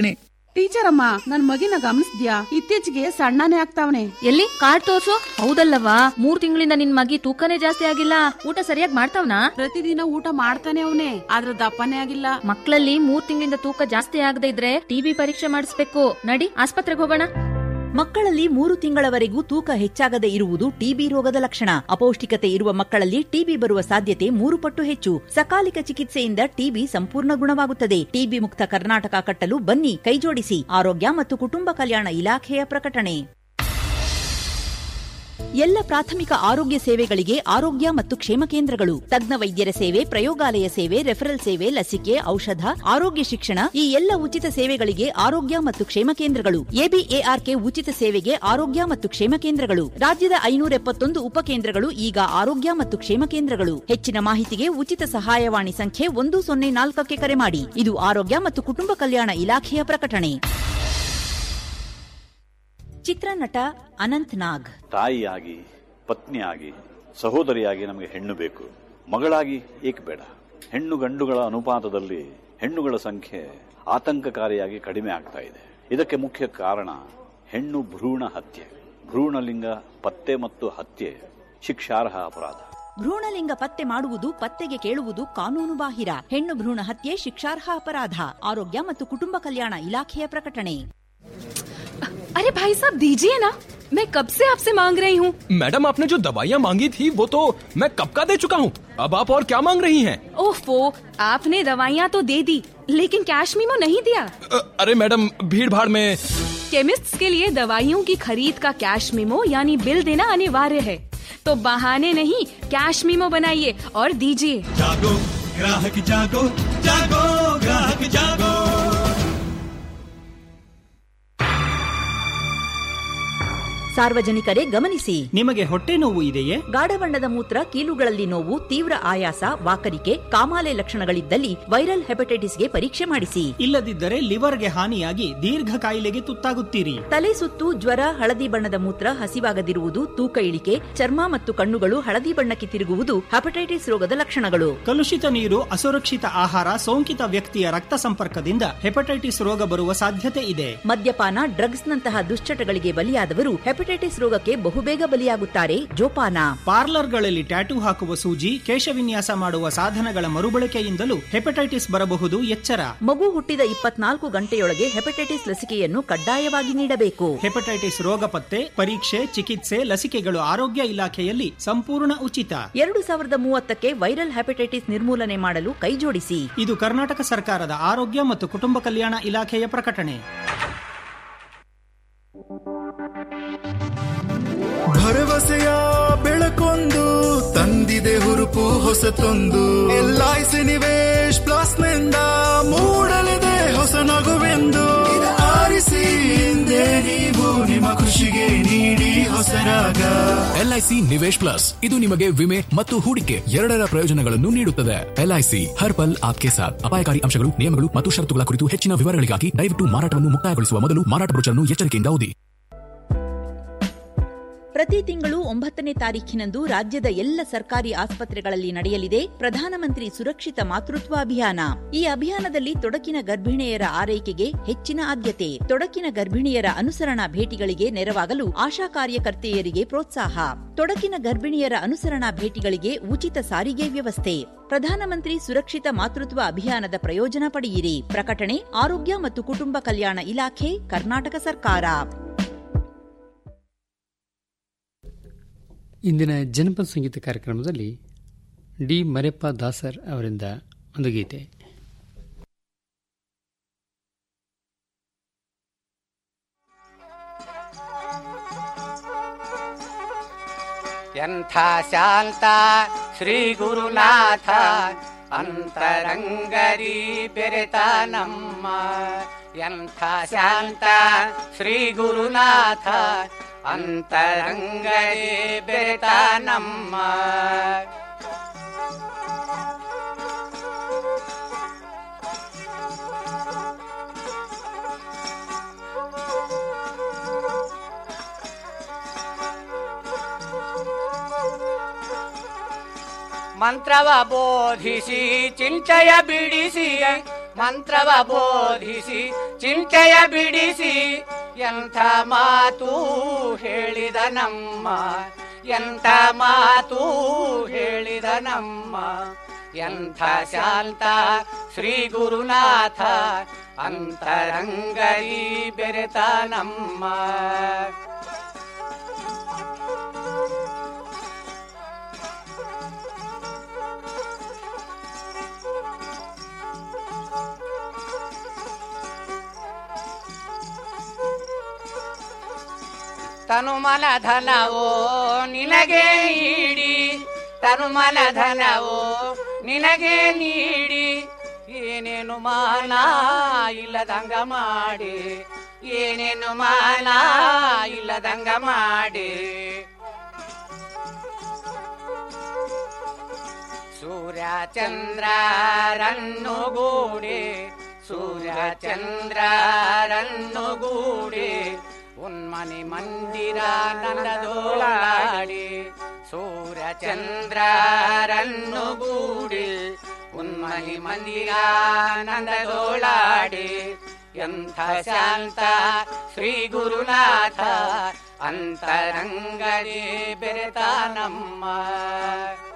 ಟೀಚರ್ ಅಮ್ಮ ನನ್ ಮಗಿನ ಗಮನಿಸ್ದ್ಯಾ ಇತ್ತೀಚೆಗೆ ಸಣ್ಣನೇ ಆಗ್ತಾವನೆ ಎಲ್ಲಿ ಕಾರ್ಡ್ ತೋರ್ಸು ಹೌದಲ್ಲವಾ ಮೂರ್ ತಿಂಗಳಿಂದ ನಿನ್ ಮಗಿ ತೂಕನೇ ಜಾಸ್ತಿ ಆಗಿಲ್ಲ ಊಟ ಸರಿಯಾಗಿ ಮಾಡ್ತಾವ್ನಾ ಪ್ರತಿದಿನ ಊಟ ಮಾಡ್ತಾನೆ ಅವನೇ ಆದ್ರ ದಪ್ಪನೇ ಆಗಿಲ್ಲ ಮಕ್ಕಳಲ್ಲಿ ಮೂರ್ ತಿಂಗಳಿಂದ ತೂಕ ಜಾಸ್ತಿ ಆಗದೆ ಇದ್ರೆ ಟಿಬಿ ಪರೀಕ್ಷೆ ಮಾಡಿಸ್ಬೇಕು ನಡಿ ಆಸ್ಪತ್ರೆಗೆ ಹೋಗೋಣ ಮಕ್ಕಳಲ್ಲಿ ಮೂರು ತಿಂಗಳವರೆಗೂ ತೂಕ ಹೆಚ್ಚಾಗದೆ ಇರುವುದು ಟಿಬಿ ರೋಗದ ಲಕ್ಷಣ ಅಪೌಷ್ಟಿಕತೆ ಇರುವ ಮಕ್ಕಳಲ್ಲಿ ಟಿಬಿ ಬರುವ ಸಾಧ್ಯತೆ ಮೂರು ಪಟ್ಟು ಹೆಚ್ಚು ಸಕಾಲಿಕ ಚಿಕಿತ್ಸೆಯಿಂದ ಟಿಬಿ ಸಂಪೂರ್ಣ ಗುಣವಾಗುತ್ತದೆ ಟಿಬಿ ಮುಕ್ತ ಕರ್ನಾಟಕ ಕಟ್ಟಲು ಬನ್ನಿ ಕೈಜೋಡಿಸಿ ಆರೋಗ್ಯ ಮತ್ತು ಕುಟುಂಬ ಕಲ್ಯಾಣ ಇಲಾಖೆಯ ಪ್ರಕಟಣೆ ಎಲ್ಲ ಪ್ರಾಥಮಿಕ ಆರೋಗ್ಯ ಸೇವೆಗಳಿಗೆ ಆರೋಗ್ಯ ಮತ್ತು ಕ್ಷೇಮ ಕೇಂದ್ರಗಳು ತಜ್ಞ ವೈದ್ಯರ ಸೇವೆ ಪ್ರಯೋಗಾಲಯ ಸೇವೆ ರೆಫರಲ್ ಸೇವೆ ಲಸಿಕೆ ಔಷಧ ಆರೋಗ್ಯ ಶಿಕ್ಷಣ ಈ ಎಲ್ಲ ಉಚಿತ ಸೇವೆಗಳಿಗೆ ಆರೋಗ್ಯ ಮತ್ತು ಕ್ಷೇಮ ಕೇಂದ್ರಗಳು ಎಬಿಎಆರ್ಕೆ ಉಚಿತ ಸೇವೆಗೆ ಆರೋಗ್ಯ ಮತ್ತು ಕ್ಷೇಮ ಕೇಂದ್ರಗಳು ರಾಜ್ಯದ ಐನೂರ ಎಪ್ಪತ್ತೊಂದು ಉಪಕೇಂದ್ರಗಳು ಈಗ ಆರೋಗ್ಯ ಮತ್ತು ಕ್ಷೇಮ ಕೇಂದ್ರಗಳು ಹೆಚ್ಚಿನ ಮಾಹಿತಿಗೆ ಉಚಿತ ಸಹಾಯವಾಣಿ ಸಂಖ್ಯೆ ಒಂದು ಸೊನ್ನೆ ನಾಲ್ಕಕ್ಕೆ ಕರೆ ಮಾಡಿ ಇದು ಆರೋಗ್ಯ ಮತ್ತು ಕುಟುಂಬ ಕಲ್ಯಾಣ ಇಲಾಖೆಯ ಪ್ರಕಟಣೆ ಚಿತ್ರನಟ ಅನಂತ್ ನಾಗ್ ತಾಯಿಯಾಗಿ ಪತ್ನಿಯಾಗಿ ಸಹೋದರಿಯಾಗಿ ನಮಗೆ ಹೆಣ್ಣು ಬೇಕು ಮಗಳಾಗಿ ಏಕೆ ಬೇಡ ಹೆಣ್ಣು ಗಂಡುಗಳ ಅನುಪಾತದಲ್ಲಿ ಹೆಣ್ಣುಗಳ ಸಂಖ್ಯೆ ಆತಂಕಕಾರಿಯಾಗಿ ಕಡಿಮೆ ಆಗ್ತಾ ಇದೆ ಇದಕ್ಕೆ ಮುಖ್ಯ ಕಾರಣ ಹೆಣ್ಣು ಭ್ರೂಣ ಹತ್ಯೆ ಭ್ರೂಣಲಿಂಗ ಪತ್ತೆ ಮತ್ತು ಹತ್ಯೆ ಶಿಕ್ಷಾರ್ಹ ಅಪರಾಧ ಭ್ರೂಣಲಿಂಗ ಪತ್ತೆ ಮಾಡುವುದು ಪತ್ತೆಗೆ ಕೇಳುವುದು ಕಾನೂನು ಬಾಹಿರ ಹೆಣ್ಣು ಭ್ರೂಣ ಹತ್ಯೆ ಶಿಕ್ಷಾರ್ಹ ಅಪರಾಧ ಆರೋಗ್ಯ ಮತ್ತು ಕುಟುಂಬ ಕಲ್ಯಾಣ ಇಲಾಖೆಯ ಪ್ರಕಟಣೆ अरे भाई साहब दीजिए ना मैं कब से आपसे मांग रही हूँ मैडम आपने जो दवाइयाँ मांगी थी वो तो मैं कब का दे चुका हूँ अब आप और क्या मांग रही हैं ओफो आपने दवाइयाँ तो दे दी लेकिन कैश मीमो नहीं दिया अ, अरे मैडम भीड़ भाड़ में केमिस्ट के लिए दवाइयों की खरीद का कैश मीमो यानी बिल देना अनिवार्य है तो बहाने नहीं कैश मीमो बनाइए और दीजिए जागो ग्राहक जागो जागो ग्राहक जागो ಸಾರ್ವಜನಿಕರೇ ಗಮನಿಸಿ ನಿಮಗೆ ಹೊಟ್ಟೆ ನೋವು ಇದೆಯೇ ಗಾಢ ಬಣ್ಣದ ಮೂತ್ರ ಕೀಲುಗಳಲ್ಲಿ ನೋವು ತೀವ್ರ ಆಯಾಸ ವಾಕರಿಕೆ ಕಾಮಾಲೆ ಲಕ್ಷಣಗಳಿದ್ದಲ್ಲಿ ವೈರಲ್ ಹೆಪಟೈಟಿಸ್ಗೆ ಪರೀಕ್ಷೆ ಮಾಡಿಸಿ ಇಲ್ಲದಿದ್ದರೆ ಲಿವರ್ಗೆ ಹಾನಿಯಾಗಿ ದೀರ್ಘ ಕಾಯಿಲೆಗೆ ತುತ್ತಾಗುತ್ತೀರಿ ತಲೆ ಸುತ್ತು ಜ್ವರ ಹಳದಿ ಬಣ್ಣದ ಮೂತ್ರ ಹಸಿವಾಗದಿರುವುದು ತೂಕ ಇಳಿಕೆ ಚರ್ಮ ಮತ್ತು ಕಣ್ಣುಗಳು ಹಳದಿ ಬಣ್ಣಕ್ಕೆ ತಿರುಗುವುದು ಹೆಪಟೈಟಿಸ್ ರೋಗದ ಲಕ್ಷಣಗಳು ಕಲುಷಿತ ನೀರು ಅಸುರಕ್ಷಿತ ಆಹಾರ ಸೋಂಕಿತ ವ್ಯಕ್ತಿಯ ರಕ್ತ ಸಂಪರ್ಕದಿಂದ ಹೆಪಟೈಟಿಸ್ ರೋಗ ಬರುವ ಸಾಧ್ಯತೆ ಇದೆ ಮದ್ಯಪಾನ ಡ್ರಗ್ಸ್ನಂತಹ ದುಶ್ಚಟಗಳಿಗೆ ಬಲಿಯಾದವರು ಹೆಪಟೈಟಿಸ್ ರೋಗಕ್ಕೆ ಬಹುಬೇಗ ಬಲಿಯಾಗುತ್ತಾರೆ ಜೋಪಾನ ಪಾರ್ಲರ್ಗಳಲ್ಲಿ ಟ್ಯಾಟೂ ಹಾಕುವ ಸೂಜಿ ಕೇಶವಿನ್ಯಾಸ ಮಾಡುವ ಸಾಧನಗಳ ಮರುಬಳಕೆಯಿಂದಲೂ ಹೆಪಟೈಟಿಸ್ ಬರಬಹುದು ಎಚ್ಚರ ಮಗು ಹುಟ್ಟಿದ ಇಪ್ಪತ್ನಾಲ್ಕು ಗಂಟೆಯೊಳಗೆ ಹೆಪಟೈಟಿಸ್ ಲಸಿಕೆಯನ್ನು ಕಡ್ಡಾಯವಾಗಿ ನೀಡಬೇಕು ಹೆಪಟೈಟಿಸ್ ರೋಗ ಪತ್ತೆ ಪರೀಕ್ಷೆ ಚಿಕಿತ್ಸೆ ಲಸಿಕೆಗಳು ಆರೋಗ್ಯ ಇಲಾಖೆಯಲ್ಲಿ ಸಂಪೂರ್ಣ ಉಚಿತ ಎರಡು ಸಾವಿರದ ಮೂವತ್ತಕ್ಕೆ ವೈರಲ್ ಹೆಪಟೈಟಿಸ್ ನಿರ್ಮೂಲನೆ ಮಾಡಲು ಕೈಜೋಡಿಸಿ ಇದು ಕರ್ನಾಟಕ ಸರ್ಕಾರದ ಆರೋಗ್ಯ ಮತ್ತು ಕುಟುಂಬ ಕಲ್ಯಾಣ ಇಲಾಖೆಯ ಪ್ರಕಟಣೆ ಭರವಸೆಯ ಬೆಳಕೊಂದು ತಂದಿದೆ ಹುರುಪು ಹೊಸತೊಂದು ಎಲ್ಐಸಿ ನಿವೇಶ್ ಪ್ಲಸ್ ನಿಂದ ಮೂಡಲಿದೆ ಹೊಸ ನಗುವೆಂದು ಇದು ಆರಿಸಿ ಹಿಂದೆ ನೀವು ನಿಮ್ಮ ಕೃಷಿಗೆ ನೀಡಿ ಹೊಸ ರಾಗ ಎಲ್ಐಸಿ ನಿವೇಶ್ ಪ್ಲಸ್ ಇದು ನಿಮಗೆ ವಿಮೆ ಮತ್ತು ಹೂಡಿಕೆ ಎರಡರ ಪ್ರಯೋಜನಗಳನ್ನು ನೀಡುತ್ತದೆ ಎಲ್ಐಸಿ ಹರ್ ಪಲ್ ಆಪ್ಕೆ ಸಾಥ್ ಅಪಾಯಕಾರಿ ಅಂಶಗಳು ನಿಯಮಗಳು ಮತ್ತು ಷರತ್ತುಗಳ ಕುರಿತು ಹೆಚ್ಚಿನ ವಿವರಗಳಿಗಾಗಿ ದಯವಿಟ್ಟು ಮಾರಾಟವನ್ನು ಮುಕ್ತಾಯಗೊಳಿಸುವ ಮೊದಲು ಮಾರಾಟ ಬ್ರೋಚರ್ನ್ನು ಎಚ್ಚರಿಕೆಯಿಂದ ಓದಿ ಪ್ರತಿ ತಿಂಗಳು ಒಂಬತ್ತನೇ ತಾರೀಖಿನಂದು ರಾಜ್ಯದ ಎಲ್ಲ ಸರ್ಕಾರಿ ಆಸ್ಪತ್ರೆಗಳಲ್ಲಿ ನಡೆಯಲಿದೆ ಪ್ರಧಾನಮಂತ್ರಿ ಸುರಕ್ಷಿತ ಮಾತೃತ್ವ ಅಭಿಯಾನ ಈ ಅಭಿಯಾನದಲ್ಲಿ ತೊಡಕಿನ ಗರ್ಭಿಣಿಯರ ಆರೈಕೆಗೆ ಹೆಚ್ಚಿನ ಆದ್ಯತೆ ತೊಡಕಿನ ಗರ್ಭಿಣಿಯರ ಅನುಸರಣಾ ಭೇಟಿಗಳಿಗೆ ನೆರವಾಗಲು ಆಶಾ ಕಾರ್ಯಕರ್ತೆಯರಿಗೆ ಪ್ರೋತ್ಸಾಹ ತೊಡಕಿನ ಗರ್ಭಿಣಿಯರ ಅನುಸರಣಾ ಭೇಟಿಗಳಿಗೆ ಉಚಿತ ಸಾರಿಗೆ ವ್ಯವಸ್ಥೆ ಪ್ರಧಾನಮಂತ್ರಿ ಸುರಕ್ಷಿತ ಮಾತೃತ್ವ ಅಭಿಯಾನದ ಪ್ರಯೋಜನ ಪಡೆಯಿರಿ ಪ್ರಕಟಣೆ ಆರೋಗ್ಯ ಮತ್ತು ಕುಟುಂಬ ಕಲ್ಯಾಣ ಇಲಾಖೆ ಕರ್ನಾಟಕ ಸರ್ಕಾರ ಇಂದಿನ ಜನಪದ ಸಂಗೀತ ಕಾರ್ಯಕ್ರಮದಲ್ಲಿ ಡಿ ಮರೆಪ್ಪ ದಾಸರ್ ಅವರಿಂದ ಒಂದು ಗೀತೆ ಎಂಥ ಶಾಂತ ಶ್ರೀ ಗುರುನಾಥ ಅಂತರಂಗರಿ ಬೆರೆತ ನಮ್ಮ ಎಂಥ ಶಾಂತ ಶ್ರೀ ಗುರುನಾಥ ಅಂತರಂಗರಿ ಬೆರೆತ ನಮ್ಮ ಮಂತ್ರವ ಬೋಧಿಸಿ ಚಿಂತೆಯ ಬಿಡಿಸಿ ಮಂತ್ರವ ಬೋಧಿಸಿ ಚಿಂತೆಯ ಬಿಡಿಸಿ ಎಂಥ ಮಾತು ಹೇಳಿದ ನಮ್ಮ ಎಂಥ ಮಾತು ಹೇಳಿದ ನಮ್ಮ ಎಂಥ ಶಾಂತ ಶ್ರೀ ಗುರುನಾಥ ಅಂತರಂಗರಿ ಬೆರೆತ ನಮ್ಮ ತನುಮನ ಧನವೋ ನಿನಗೆ ನೀಡಿ ತನುಮನ ಧನವೋ ನಿನಗೆ ನೀಡಿ ಏನೇನು ಮಾನ ಇಲ್ಲದಂಗ ಮಾಡಿ ಏನೇನು ಮಾನ ಇಲ್ಲದಂಗ ಮಾಡಿ ಸೂರ್ಯ ಚಂದ್ರರನ್ನು ಗೂಡಿ ಸೂರ್ಯ ಚಂದ್ರರನ್ನು ಗೂಡಿ ಉನ್ಮನಿ ಮಂದಿರ ನಂದದೋಳಾಡಿ ಸೂರ್ಯ ಚಂದ್ರರನ್ನು ಗೂಡಿ ಉನ್ಮನಿ ಮಂದಿರ ನಂದದೋಳಾಡಿ ಎಂಥ ಶಾಂತ ಶ್ರೀ ಗುರುನಾಥ ಅಂತರಂಗದಿ ಬೆರೆತ ನಮ್ಮ